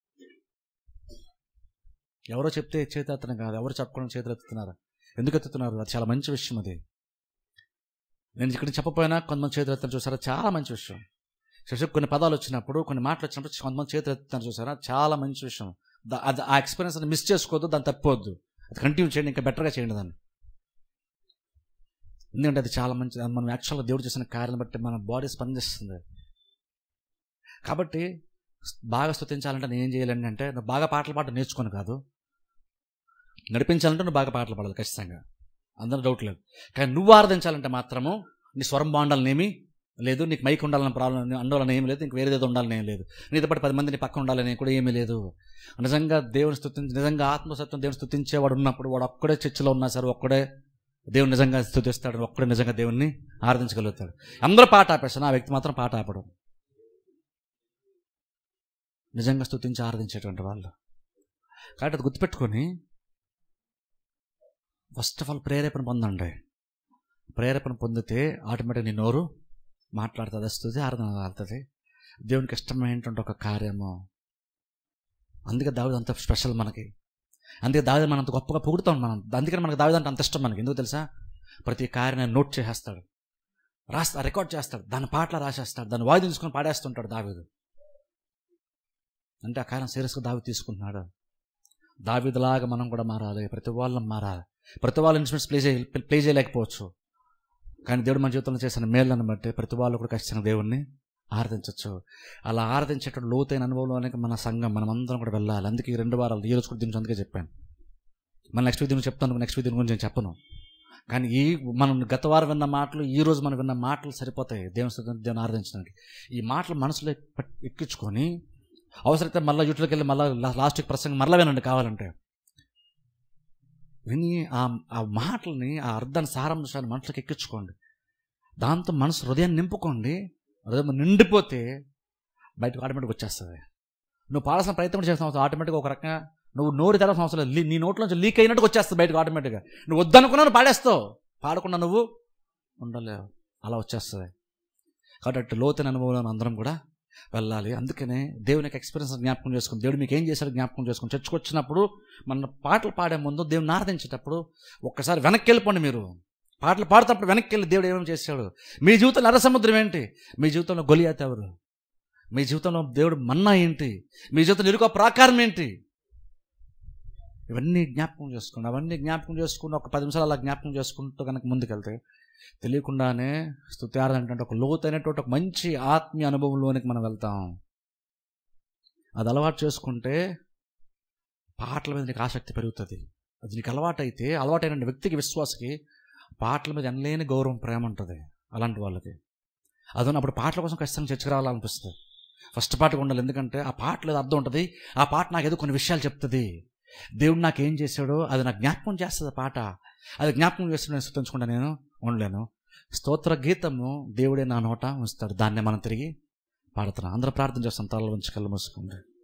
ఎవరో చెప్తే చేతి ఎత్తడం కాదు ఎవరు చెప్పకుండా చేతులు ఎత్తుతున్నారు ఎందుకు ఎత్తుతున్నారు అది చాలా మంచి విషయం అది నేను ఇక్కడ చెప్పపోయినా కొంతమంది చేతులు ఎత్తాను చూసారా చాలా మంచి విషయం చూసి కొన్ని పదాలు వచ్చినప్పుడు కొన్ని మాటలు వచ్చినప్పుడు కొంతమంది చేతులు ఎత్తుతాను చూసారా చాలా మంచి విషయం దా- అది ఆ ఎక్స్పీరియన్స్ మిస్ చేసుకోవద్దు దాన్ని తప్పవద్దు అది కంటిన్యూ చేయండి ఇంకా బెటర్గా చేయండి దాన్ని ఎందుకంటే అది చాలా మంచిది అది మనం యాక్చువల్గా దేవుడు చేసిన కార్యాలను బట్టి మన బాడీ స్పందిస్తుంది కాబట్టి బాగా స్తుతించాలంటే నేను ఏం చేయాలండి అంటే నువ్వు బాగా పాటలు పాడడం నేర్చుకొని కాదు నడిపించాలంటే నువ్వు బాగా పాటలు పాడాలి ఖచ్చితంగా అందరూ డౌట్ లేదు కానీ నువ్వు ఆరాధించాలంటే మాత్రము నీ స్వరం బాగుండాలనేమి లేదు నీకు మైక్ ఉండాలని ప్రాబ్లం ఉండాలని ఏం లేదు ఇంక వేరేదేదో ఉండాలని ఏం లేదు నీతో పాటు పది మంది నీ పక్కన ఉండాలని కూడా ఏమీ లేదు నిజంగా దేవుని స్థుతించి నిజంగా ఆత్మసత్వం దేవుని స్థుతించేవాడు ఉన్నప్పుడు వాడు ఒక్కడే చర్చిలో ఉన్నా సరే ఒక్కడే దేవుని నిజంగా స్థుతిస్తాడు ఒక్కడే నిజంగా దేవుణ్ణి ఆరాధించగలుగుతాడు అందరూ పాట ఆపేస్తాను ఆ వ్యక్తి మాత్రం పాట ఆపడం నిజంగా స్థుతించి ఆరాధించేటువంటి వాళ్ళు కాబట్టి అది గుర్తుపెట్టుకొని ఫస్ట్ ఆఫ్ ఆల్ ప్రేరేపణ పొందండి ప్రేరేపణ పొందితే ఆటోమేటిక్ నీ నోరు మాట్లాడుతుంది వస్తుంది ఆరాధన ఆడుతుంది దేవునికి ఇష్టమైనటువంటి ఒక కార్యము అందుకే దావిది అంత స్పెషల్ మనకి అందుకే దావిది మనం అంత గొప్పగా పొగుడుతాం మనం అందుకని మనకు దావిది అంటే అంత ఇష్టం మనకి ఎందుకు తెలుసా ప్రతి కార్యాన్ని నోట్ చేసేస్తాడు రాస్తా రికార్డ్ చేస్తాడు దాని పాటలు రాసేస్తాడు దాన్ని వాయిదా తీసుకొని పాడేస్తుంటాడు దావీదు అంటే ఆ కార్యం సీరియస్గా దావి తీసుకుంటున్నాడు దావిదిలాగా మనం కూడా మారాలి ప్రతి వాళ్ళం మారాలి ప్రతి వాళ్ళ ఇన్స్ట్రుమెంట్స్ ప్లే చేయ ప్లే చేయలేకపోవచ్చు కానీ దేవుడు మన జీవితంలో చేసిన మేళ్ళను బట్టి ప్రతి వాళ్ళు కూడా ఖచ్చితంగా దేవుణ్ణి ఆరాధించవచ్చు అలా ఆరాధించేటువంటి లోతైన అనుభవంలోనికి మన సంఘం మనం అందరం కూడా వెళ్ళాలి అందుకే ఈ రెండు వారాలు ఈ రోజు కూడా దీని అందుకే చెప్పాను మన నెక్స్ట్ వీక్ దీని చెప్తాను నెక్స్ట్ వీక్ దీని గురించి నేను చెప్పను కానీ ఈ మనం గత వారం విన్న మాటలు ఈ రోజు మనం విన్న మాటలు సరిపోతాయి దేవుని స్తుతి- దేవుని ఆరాధించడానికి ఈ మాటలు మనసులో పట్- ఎక్కించుకొని అవసరమైతే మళ్ళీ యూట్యూబ్కి వెళ్ళి మళ్ళీ లాస్ట్ వీక్ ప్రసంగం మళ్ళీ వినండి కావాలంటే విని ఆ ఆ మాటల్ని ఆ అర్థాన్ని సారాంశాన్ని మనసులోకి ఎక్కించుకోండి దాంతో మనసు హృదయాన్ని నింపుకోండి హృదయం నిండిపోతే బయటకు ఆటోమేటిక్ వచ్చేస్తుంది నువ్వు పాడాల్సిన ప్రయత్నం కూడా చేస్తావు ఆటోమేటిక్గా ఒక రకంగా నువ్వు నోరు తెరవసం అవసరం లేదు. లీ- నీ నోట్లోంచి లీక్ అయినట్టుగా వచ్చేస్తుంది బయటకు ఆటోమేటిక్గా నువ్వు వద్దనుకున్నా నువ్వు పాడేస్తావు పాడకుండా నువ్వు ఉండలేవు అలా వచ్చేస్తుంది కాబట్టి అటు లోతైన అనుభవంలో అందరం కూడా వెళ్ళాలి అందుకనే దేవుని యొక్క ఎక్స్పీరియన్స్ జ్ఞాపకం చేసుకుని దేవుడు మీకు ఏం చేశాడు జ్ఞాపకం చేసుకుని చర్చకు వచ్చినప్పుడు మన పాటలు పాడే ముందు దేవుని ఆరాధించేటప్పుడు ఒక్కసారి వెనక్కి వెళ్ళిపోండి మీరు పాటలు పాడుతప్పుడు వెనక్కి వెళ్ళి దేవుడు ఏమేమి చేశాడు మీ జీవితంలో నరసముద్రం ఏంటి మీ జీవితంలో గొలియాత ఎవరు మీ జీవితంలో దేవుడు మన్నా ఏంటి మీ జీవితంలో ఇరుకో ప్రాకారం ఏంటి ఇవన్నీ జ్ఞాపకం చేసుకోండి అవన్నీ జ్ఞాపకం చేసుకుని ఒక పది నిమిషాలు అలా జ్ఞాపకం చేసుకుంటూ కనుక ముందుకెళ్తే తెలియకుండానే స్థుతి ఆరాధన అంటే ఒక లోతైనటువంటి ఒక మంచి ఆత్మీయ అనుభవంలోనికి మనం వెళ్తాం అది అలవాటు చేసుకుంటే పాటల మీద నీకు ఆసక్తి పెరుగుతుంది అది నీకు అలవాటైతే అలవాటైన వ్యక్తికి విశ్వాసకి పాటల మీద ఎనలేని గౌరవం ప్రేమ ఉంటుంది అలాంటి వాళ్ళకి అదన అప్పుడు పాటల కోసం ఖచ్చితంగా చర్చకు రావాలనిపిస్తుంది ఫస్ట్ పాటగా ఉండాలి ఎందుకంటే ఆ పాటలో ఏదో అర్థం ఉంటుంది ఆ పాట నాకు ఏదో కొన్ని విషయాలు చెప్తుంది దేవుడు నాకు ఏం చేశాడో అది నాకు జ్ఞాపకం చేస్తుంది ఆ పాట అది జ్ఞాపకం చేస్తుంటే నేను స్థుతించకుండా నేను ఉండలేను స్తోత్ర గీతము దేవుడే నా నోట ఉంచుతాడు దాన్నే మనం తిరిగి పాడుతున్నాం అందరూ ప్రార్థన చేస్తాం తలలో ఉంచి కళ్ళు మూసుకోండి